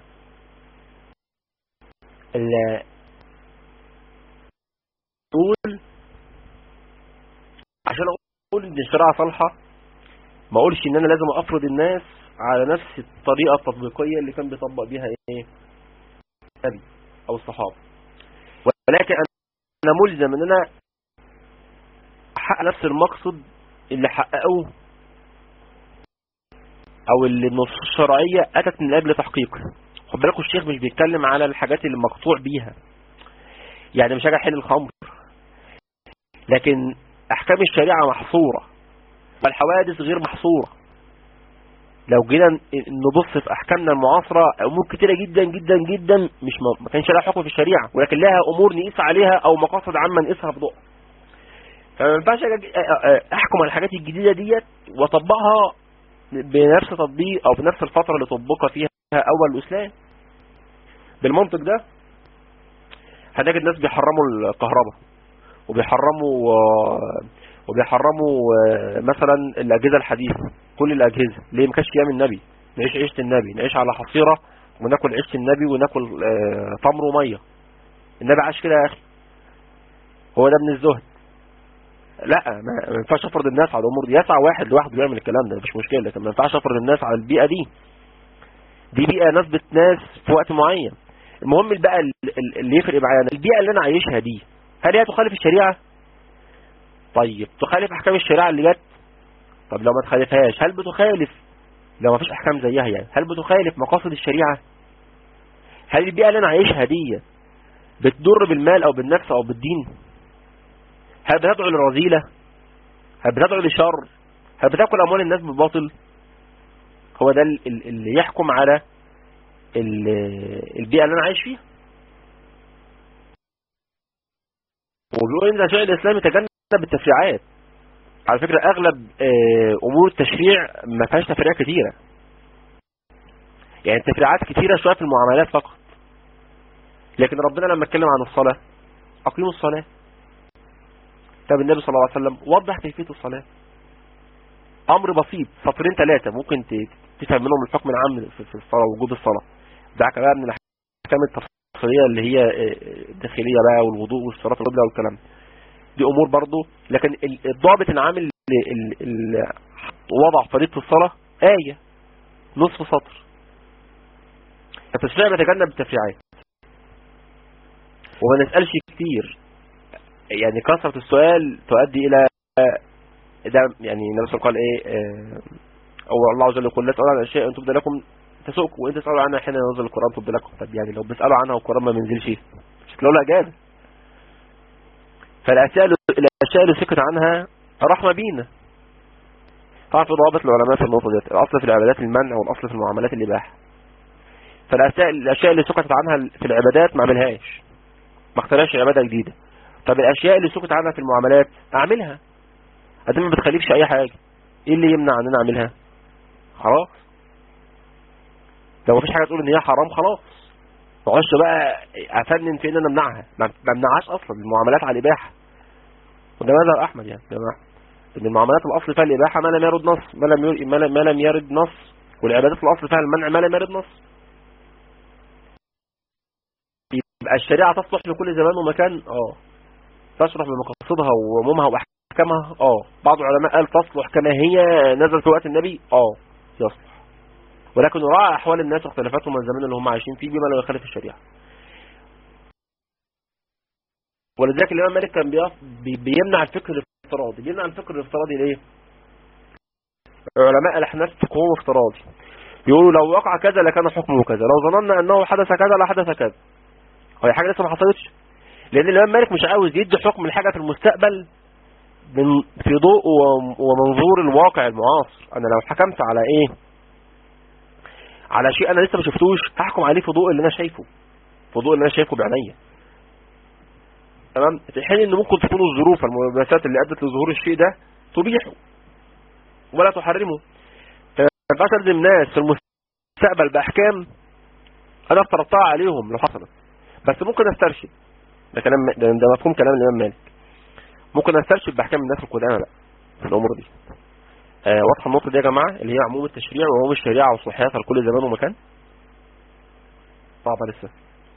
اقول عشان اقول ان الشريعه صالحه ما اقولش ان انا لازم افرض الناس على نفس الطريقه التطبيقيه اللي كان بيطبق بيها ايه النبي او الصحابه ولكن انا ملزم ان انا احقق نفس المقصد اللي حققوه او اللي النصوص الشرعيه اتت من اجل تحقيقه خد بالكم الشيخ مش بيتكلم على الحاجات اللي مقطوع بيها يعني مش هاجي احل الخمر لكن احكام الشريعة محصورة والحوادث غير محصورة لو جينا نبص في احكامنا المعاصرة امور كتيرة جدا جدا جدا مش ما كانش لها حكم في الشريعة ولكن لها امور نقيس عليها او مقاصد عامة نقيسها بضوء فما ينفعش احكم على الحاجات الجديدة ديت واطبقها بنفس تطبيق او بنفس الفترة اللي طبق فيها اول الاسلام بالمنطق ده هنجد الناس بيحرموا الكهرباء وبيحرموا وبيحرموا مثلا الاجهزه الحديثه كل الاجهزه ليه ما كانش ايام النبي نعيش عيشه النبي نعيش على حصيره وناكل عيشه النبي وناكل تمر وميه النبي عاش كده يا اخي هو ده من الزهد لا ما ينفعش افرض الناس على الامور دي يسعى واحد لوحده يعمل الكلام ده مفيش مشكله لكن ما ينفعش افرض الناس على البيئه دي دي بيئه نسبه ناس في وقت معين المهم بقى اللي يفرق معايا البيئه اللي انا عايشها دي هل هي تخالف الشريعة طيب تخالف احكام الشريعة اللي جت طب لو ما تخالفهاش هل بتخالف لو ما فيش احكام زيها يعني هل بتخالف مقاصد الشريعة هل البيئة اللي انا عايشها دي بتضر بالمال او بالنفس او بالدين هل بتدعو للرذيلة هل بتدعو لشر هل بتاكل اموال الناس بالباطل هو ده اللي يحكم على البيئة اللي انا عايش فيها وبيقول ان التشريع الاسلامي تجنب التفريعات على فكرة اغلب امور التشريع ما فيهاش تفريعات كتيرة يعني التفريعات كتيرة شوية في المعاملات فقط لكن ربنا لما اتكلم عن الصلاة اقيموا الصلاة طب النبي صلى الله عليه وسلم وضح كيفية الصلاة امر بسيط سطرين ثلاثة ممكن تفهم منهم الحكم العام في الصلاة وجود الصلاة ده بقى من الاحكام التفصيلية اللي هي الداخلية بقى والوضوء والصلاة القبلة والكلام دي امور برضو لكن الضابط العام اللي وضع طريقة الصلاة آية نصف سطر التشريع بيتجنب التفريعات وما نسألش كتير يعني كثرة السؤال تؤدي الى ده يعني النبي صلى الله عليه وسلم قال ايه او الله عز وجل يقول لا تسألوا عن اشياء ان تبدى لكم تسؤكم وان تسألوا عنها حين ينزل القرآن تبدى لكم طب يعني لو بيسألوا عنها والقرآن ما بينزلش شكله له اجابه فالاشياء الاشياء اللي سكت عنها رحمة بينا طبعا في ضوابط العلماء في النقطة ديت الاصل في العبادات المنع والاصل في المعاملات الاباحه فالاشياء الاشياء اللي سكت عنها في العبادات ما اعملهاش ما اخترعش عبادة جديدة طب الاشياء اللي سكت عنها في المعاملات اعملها ادي ما بتخليكش اي حاجة ايه اللي يمنع ان انا اعملها خلاص لو مفيش حاجة تقول ان هي حرام خلاص ما اقعدش بقى افنن في ان انا امنعها ما امنعهاش اصلا المعاملات على الاباحه وده مذهب احمد يعني جماعه ان المعاملات الاصل فيها الاباحه ما لم يرد نص ما لم يرد ما لم يرد نص والعبادات الاصل فيها المنع ما لم يرد نص يبقى الشريعه تصلح لكل زمان ومكان اه تصلح بمقاصدها وعمومها واحكامها اه بعض العلماء قال تصلح كما هي نزلت في وقت النبي اه يصلح ولكن يراعى احوال الناس واختلافاتهم من الزمان اللي هم عايشين فيه بما لا يخالف الشريعه ولذلك الامام مالك كان بيمنع الفكر الافتراضي بيمنع الفكر الافتراضي ليه علماء الاحناف فقههم افتراضي بيقولوا لو وقع كذا لكان حكمه كذا لو ظننا انه حدث كذا لحدث كذا هي حاجه لسه ما حصلتش لان الامام مالك مش عاوز يدي حكم الحاجه في المستقبل من في ضوء ومنظور الواقع المعاصر انا لو حكمت على ايه على شيء انا لسه ما شفتوش احكم عليه في ضوء اللي انا شايفه في ضوء اللي انا شايفه بعينيا تمام في حين ان ممكن تكون الظروف الملابسات اللي ادت لظهور الشيء ده تبيحه ولا تحرمه فما ينفعش الزم ناس في المستقبل باحكام انا افترضتها عليهم لو حصلت بس ممكن استرشد ده كلام ده, ده مفهوم كلام الامام مالك ممكن استرشد باحكام الناس القدامى لا في الامور دي آه واضحه النقطه دي يا جماعه اللي هي عموم التشريع وعموم الشريعه وصلاحياتها لكل زمان ومكان صعبه لسه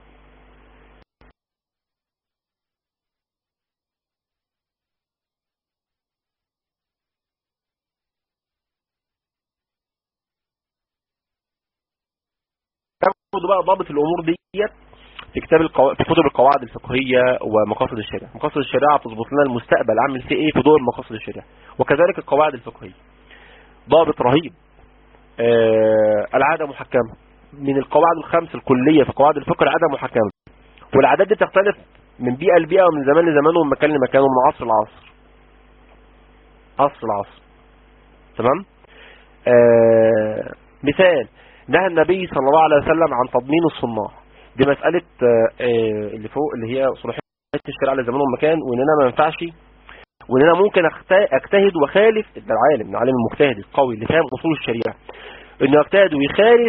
تاخدوا بقى ضابط الامور ديت في كتاب القو... في كتب القواعد الفقهيه ومقاصد الشريعه مقاصد الشريعه تظبط لنا المستقبل عامل فيه ايه في ضوء مقاصد الشريعه وكذلك القواعد الفقهيه ضابط رهيب آه العاده محكمه من القواعد الخمس الكليه في قواعد الفقه العاده محكمه والعادات دي تختلف من بيئه لبيئه ومن زمان لزمان ومن مكان لمكان ومن عصر لعصر عصر لعصر تمام آه مثال نهى النبي صلى الله عليه وسلم عن تضمين الصناع دي مسألة اللي فوق اللي هي صلاحية الشريعة لزمان ومكان واننا ما ينفعش واننا ممكن اجتهد وخالف ده العالم العالم المجتهد القوي اللي فاهم اصول الشريعة انه يجتهد ويخالف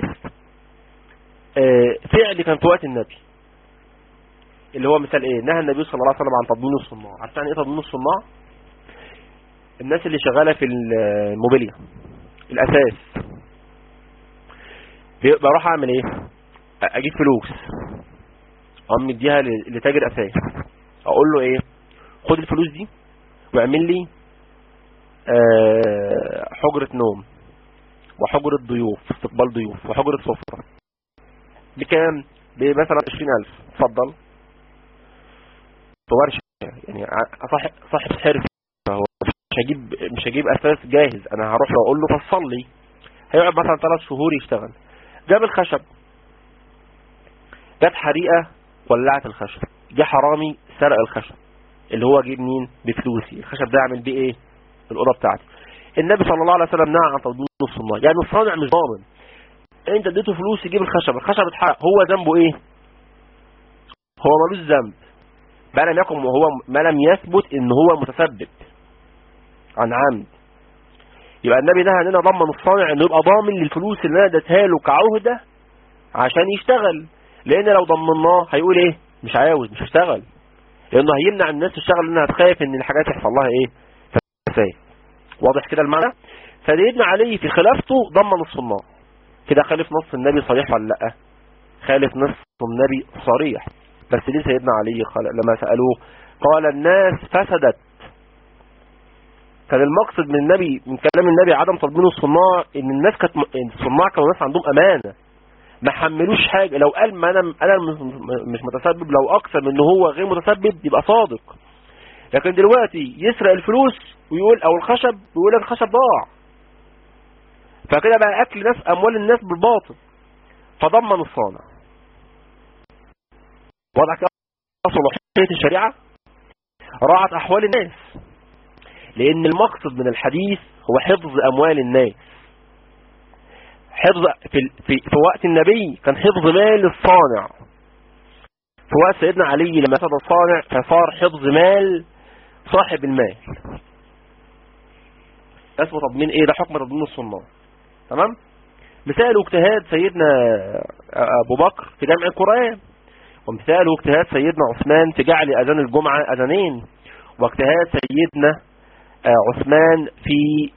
فعل كان في وقت النبي اللي هو مثال ايه نهى النبي صلى الله عليه وسلم عن تضمين الصناع عارف يعني ايه تضمين الصناع الناس اللي شغالة في الموبيليا الاساس بروح اعمل ايه اجيب فلوس اقوم مديها لتاجر اساس اقول له ايه خد الفلوس دي واعمل لي أه حجرة نوم وحجرة ضيوف استقبال ضيوف وحجرة سفرة بكام بمثلا 20000 اتفضل ورشة يعني صاحب صاحب حرف هو مش هجيب مش هجيب اساس جاهز انا هروح له اقول له فصل لي هيقعد مثلا ثلاث شهور يشتغل جاب الخشب جت حريقة ولعت الخشب جه حرامي سرق الخشب اللي هو جيب مين بفلوسي الخشب ده اعمل بيه ايه الأوضة بتاعتي النبي صلى الله عليه وسلم نهى عن تضمين الصناع يعني الصانع مش ضامن انت اديته فلوس يجيب الخشب الخشب اتحرق هو ذنبه ايه هو ملوش ذنب ما لم يكن وهو ما لم يثبت ان هو متسبب عن عمد يبقى النبي نهى اننا ضمن الصانع انه يبقى ضامن للفلوس اللي انا اديتها له كعهده عشان يشتغل لان لو ضمناه هيقول ايه مش عاوز مش هشتغل لانه هيمنع الناس تشتغل لانها تخاف ان الحاجات يحصل لها ايه فساد واضح كده المعنى فسيدنا علي في خلافته ضمن الصناع كده خالف نص النبي صريح ولا لا خالف نص النبي صريح بس ليه سيدنا علي قال لما سألوه قال الناس فسدت كان المقصد من النبي من كلام النبي عدم تضمين الصناع ان الناس كانت م... الصناع كانوا ناس عندهم امانه ما حملوش حاجه لو قال ما انا انا مش متسبب لو اكثر من ان هو غير متسبب يبقى صادق لكن دلوقتي يسرق الفلوس ويقول او الخشب ويقول لك الخشب ضاع فكده بقى اكل ناس اموال الناس بالباطل فضمن الصانع وضع كده صلاحيه الشريعه راعت احوال الناس لان المقصد من الحديث هو حفظ اموال الناس حفظ في, في, في وقت النبي كان حفظ مال الصانع في وقت سيدنا علي لما فسد الصانع فصار حفظ مال صاحب المال اسمه تضمين ايه ده حكم تضمين الصناع تمام مثال اجتهاد سيدنا ابو بكر في جمع القرآن ومثال اجتهاد سيدنا عثمان في جعل اذان الجمعة اذانين واجتهاد سيدنا عثمان في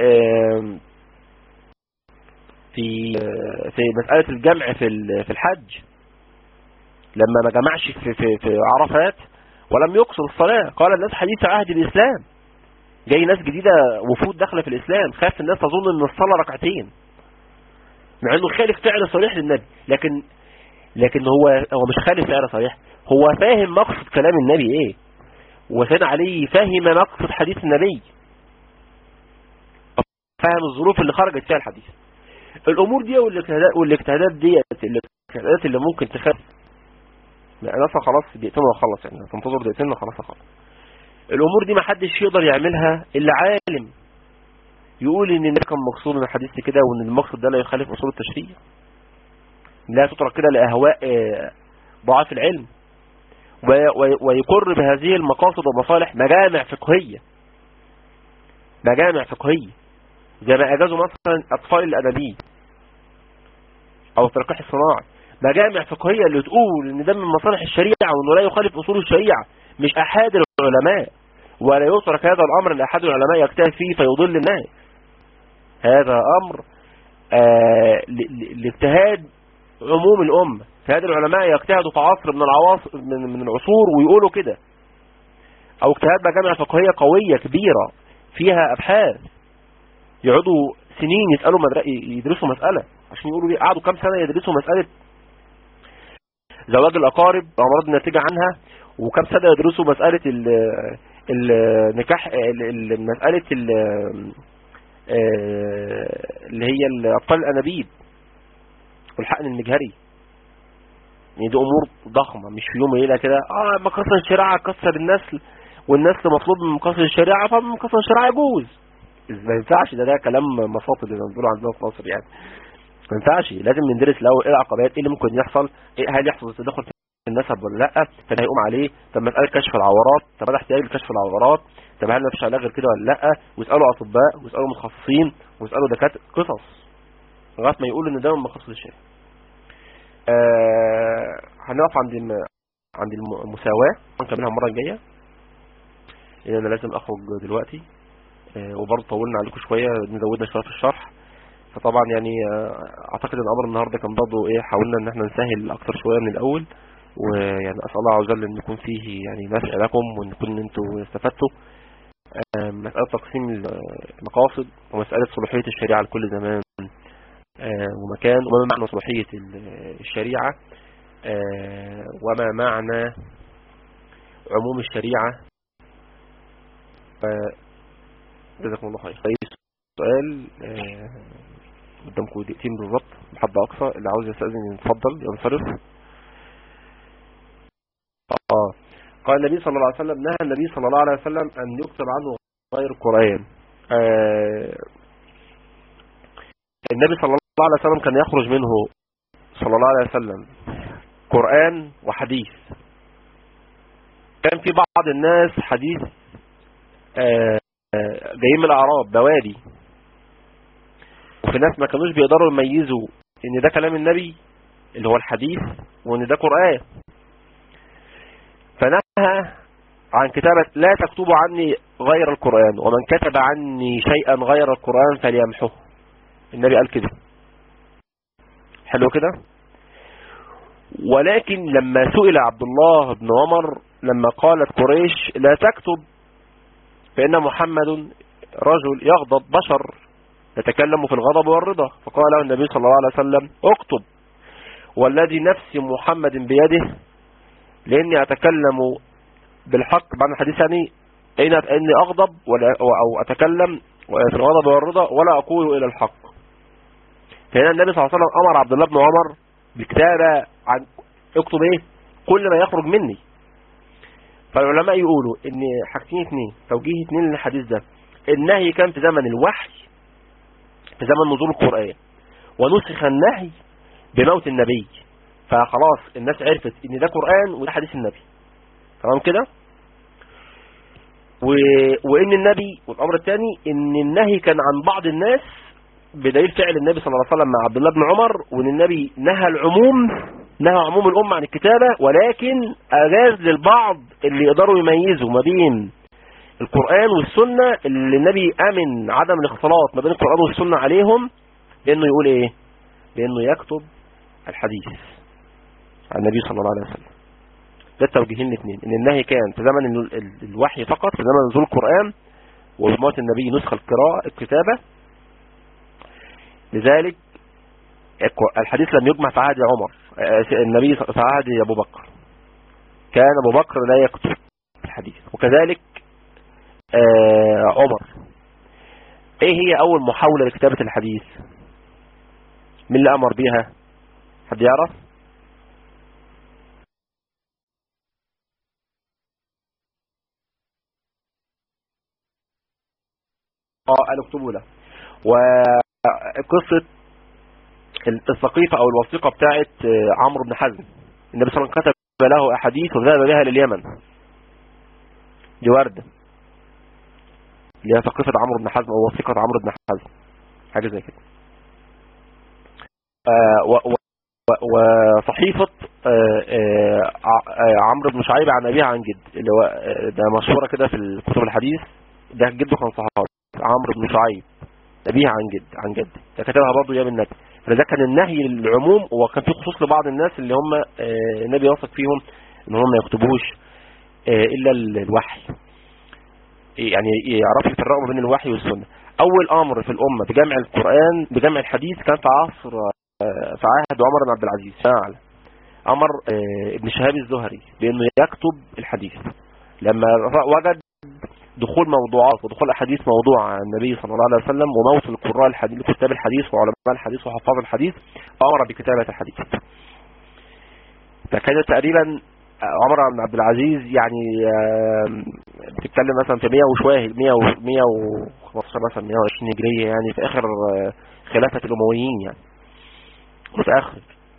في في مسألة الجمع في في الحج لما ما جمعش في في في عرفات ولم يقصر الصلاة قال الناس حديث عهد الإسلام جاي ناس جديدة وفود داخلة في الإسلام خاف الناس تظن ان الصلاة ركعتين مع انه خالف فعل صريح للنبي لكن لكن هو هو مش خالف فعل صريح هو فاهم مقصد كلام النبي ايه وسيدنا علي فهم مقصد حديث النبي فهم الظروف اللي خرجت فيها الحديث الامور دي والاجتهادات والاجتهادات ديت الاجتهادات اللي ممكن تخاف انا اصلا خلاص دقيقتين واخلص يعني تنتظر دقيقتين وخلاص اخلص الامور دي ما حدش يقدر يعملها الا عالم يقول ان ده كان مقصود من الحديث كده وان المقصد ده لا يخالف اصول التشريع لا تترك كده لاهواء ضعاف العلم ويقر بهذه المقاصد والمصالح مجامع فقهية مجامع فقهية زي ما اجازوا مثلا اطفال الادبي او التلقيح الصناعي مجامع فقهية اللي تقول ان ده من مصالح الشريعة وانه لا يخالف اصول الشريعة مش احد العلماء ولا يترك هذا الامر لاحد العلماء يجتهد فيه فيضل الناس هذا امر آه لاجتهاد عموم الامة فهذا العلماء يجتهدوا في عصر من العواصر من, من العصور ويقولوا كده او اجتهاد مجامع فقهية قوية كبيرة فيها ابحاث يقعدوا سنين يسألوا مدر... يدرسوا مسألة عشان يقولوا ليه قعدوا كام سنة يدرسوا مسألة زواج الأقارب أمراض الناتجة عنها وكم سنة يدرسوا مسألة النكاح مسألة اللي هي الأطفال الأنابيب والحقن المجهري يعني دي أمور ضخمة مش في يوم وليلة كده اه مقاصد الشريعة كسر النسل والنسل مطلوب من مقاصد الشريعة فمن مقاصد الشريعة يجوز ما ينفعش ده ده كلام مصاطب اللي بنقوله عندنا في مصر يعني ما ينفعش لازم ندرس الاول ايه العقبات ايه اللي ممكن يحصل ايه هل يحصل تدخل في النسب ولا لا فده هيقوم عليه طب مساله كشف العورات طب ده احتياج لكشف العورات طب هل مفيش علاج غير كده ولا لا ويسالوا اطباء ويسالوا متخصصين ويسالوا دكاتره قصص لغايه ما يقولوا ان ده من مقاصد الشريعه آه هنقف عند الم... عند المساواه هنكملها المره الجايه لان انا لازم اخرج دلوقتي آه وبرضه طولنا عليكم شويه نزودنا شويه في الشرح فطبعا يعني اعتقد ان امر النهارده كان برضه ايه حاولنا ان احنا نسهل اكتر شويه من الاول ويعني اسال الله عز وجل ان يكون فيه يعني نفع لكم وان يكون انتوا استفدتوا مساله تقسيم المقاصد ومساله صلاحيه الشريعه لكل زمان ومكان وما معنى صلاحيه الشريعه وما معنى عموم الشريعه جزاكم الله خير سؤال قدامكم دقيقتين بالظبط لحد اقصى اللي عاوز يستاذن يتفضل ينصرف اه قال النبي صلى الله عليه وسلم نهى النبي صلى الله عليه وسلم ان يكتب عنه غير القران آه النبي صلى الله الله عليه وسلم كان يخرج منه صلى الله عليه وسلم قرآن وحديث كان في بعض الناس حديث آه، آه، جايين من الأعراب بوادي وفي ناس ما كانوش بيقدروا يميزوا ان ده كلام النبي اللي هو الحديث وان ده قرآن فنهى عن كتابة لا تكتبوا عني غير القرآن ومن كتب عني شيئا غير القرآن فليمحه النبي قال كده حلو كده ولكن لما سئل عبد الله بن عمر لما قالت قريش لا تكتب فإن محمد رجل يغضب بشر يتكلم في الغضب والرضا فقال له النبي صلى الله عليه وسلم اكتب والذي نفس محمد بيده لاني اتكلم بالحق بعد الحديث يعني اني اغضب ولا او اتكلم في الغضب والرضا ولا اقول الى الحق فهنا النبي صلى الله عليه وسلم امر عبد الله بن عمر بالكتابه عن اكتب ايه كل ما يخرج مني فالعلماء يقولوا ان حاجتين اثنين توجيه اثنين للحديث ده النهي كان في زمن الوحي في زمن نزول القرآن ونسخ النهي بموت النبي فخلاص الناس عرفت ان ده قرآن وده حديث النبي تمام كده و... وان النبي والامر الثاني ان النهي كان عن بعض الناس بدليل فعل النبي صلى الله عليه وسلم مع عبد الله بن عمر وان النبي نهى العموم نهى عموم الامه عن الكتابه ولكن اجاز للبعض اللي يقدروا يميزوا ما بين القرآن والسنة اللي النبي امن عدم الاختلاط ما بين القرآن والسنة عليهم بانه يقول ايه بانه يكتب الحديث عن النبي صلى الله عليه وسلم ده التوجيهين الاثنين ان النهي كان في زمن الوحي فقط في زمن نزول القرآن وبموت النبي نسخ القراءة الكتابة لذلك الحديث لم يجمع في عهد عمر النبي في عهد ابو بكر كان ابو بكر لا يكتب الحديث وكذلك آه عمر ايه هي اول محاولة لكتابة الحديث من اللي امر بيها حد يعرف اه قالوا اكتبوا له وقصة السقيفة او الوثيقة بتاعت عمرو بن حزم النبي صلى الله عليه وسلم كتب له احاديث وذهب بها لليمن دي وردة اللي هي ثقافة عمرو بن حزم او وثيقة عمرو بن حزم حاجة زي كده آه وصحيفة آه آه عمرو بن شعيب عن أبيه عن جد اللي هو ده مشهورة كده في كتب الحديث ده جده كان صحابي عمرو بن شعيب أبيه عن جد عن جد ده كتبها برضه يا النبي فده كان النهي للعموم وكان في خصوص لبعض الناس اللي هم النبي يوصف فيهم ان هم ما يكتبوش الا الوحي يعني يعرفوا يفرقوا بين الوحي والسنة اول امر في الامة بجمع القرآن بجمع الحديث كان في عصر في عهد عمر بن عبد العزيز فعلا امر ابن شهاب الزهري بانه يكتب الحديث لما وجد دخول موضوعات ودخول احاديث موضوع عن النبي صلى الله عليه وسلم وموت القراء الحديث كتاب الحديث وعلماء الحديث وحفاظ الحديث امر بكتابة الحديث فكان تقريبا عمر بن عبد العزيز يعني بتتكلم مثلا في 100 وشويه 100 و 115 مثلا 120 هجريه يعني في اخر خلافه الامويين يعني متاخر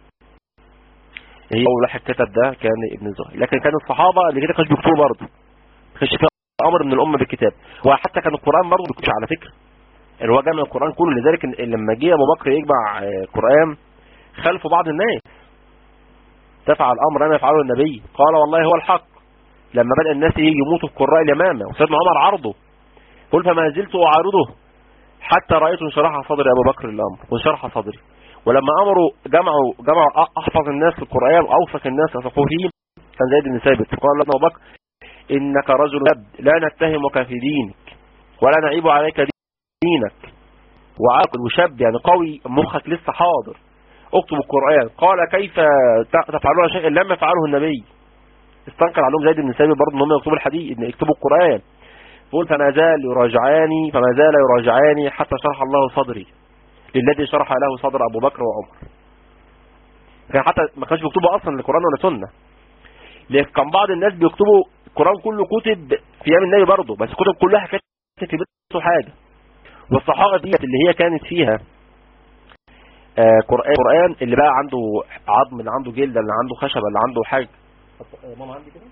هي اول واحد كتب ده كان ابن زهري لكن كان الصحابه اللي كده كانوا بيكتبوا برضه ما كانش في امر من الامه بالكتاب وحتى كان القران برضه بيكتب على فكره اللي هو جمع القران كله لذلك لما جه ابو بكر يجمع القران خلفوا بعض الناس دفع الامر انا يفعله النبي قال والله هو الحق لما بدأ الناس يجي يموتوا في قراء اليمامة وسيدنا عمر عرضه قل فما زلت اعارضه حتى رأيت انشراح صدري ابو بكر الامر وانشرح صدري ولما امروا جمعوا جمعوا احفظ الناس في القرآن واوثق الناس يثقوا فيه كان زيد بن ثابت قال له ابو بكر انك رجل عبد لا نتهمك في دينك ولا نعيب عليك دينك وعاقل وشاب يعني قوي مخك لسه حاضر اكتب القرآن قال كيف تفعلون شيئا لم يفعله النبي استنكر عليهم زيد بن ثابت برضه ان هم يكتبوا الحديث ان يكتبوا القرآن يقول فما زال يراجعاني فما زال يراجعاني حتى شرح الله صدري للذي شرح له صدر ابو بكر وعمر كان حتى ما كانش بيكتبوا اصلا القرآن ولا سنة لكن كان بعض الناس بيكتبوا القرآن كله كتب في ايام النبي برضه بس كتب كلها كانت في بيته حاجة والصحابة ديت اللي هي كانت فيها آه قرآن اللي بقى عنده عظم اللي عنده جلد اللي عنده خشبة اللي عنده حاجة ماما عندي كده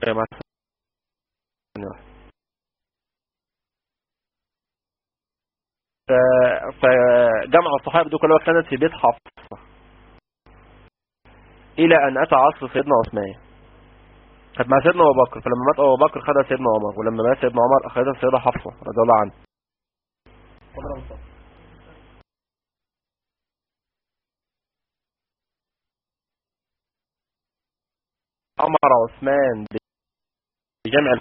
فجمع الصحابة دول كلها كانت في بيت حفصة إلى أن أتى عصر سيدنا عثمان كانت مع سيدنا أبو بكر فلما مات أبو بكر خدها سيدنا عمر ولما مات سيدنا عمر أخذها سيدة حفصة رضي الله عنها أمر عثمان بجمع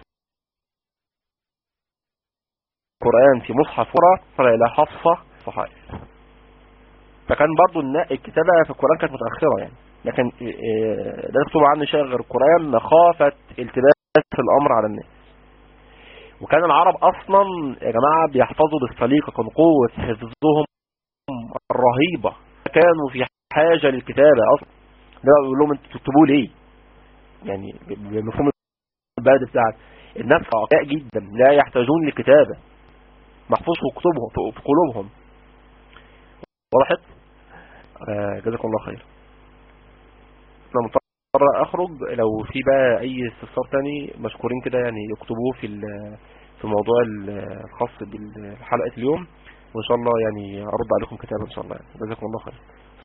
القرآن في مصحف ورا صار إلى حفصة صحائف فكان برضو الكتابة في القرآن كانت متأخرة يعني لكن لا يكتب عنه شيء غير القرآن مخافة التباس الأمر على الناس وكان العرب أصلا يا جماعة بيحفظوا بالسليقة كان قوة حفظهم الرهيبة كانوا في حاجة للكتابة أصلا ده بيقول لهم انتوا تكتبوا ليه يعني بمفهوم البلد بتاعك الناس رقاء جدا لا يحتاجون لكتابة محفوظ في كتبهم في قلوبهم وضحت آه جزاكم الله خير انا مضطر اخرج لو في بقى اي استفسار تاني مشكورين كده يعني يكتبوه في في الموضوع الخاص بحلقة اليوم وان شاء الله يعني ارد عليكم كتابة ان شاء الله يعني جزاكم الله خير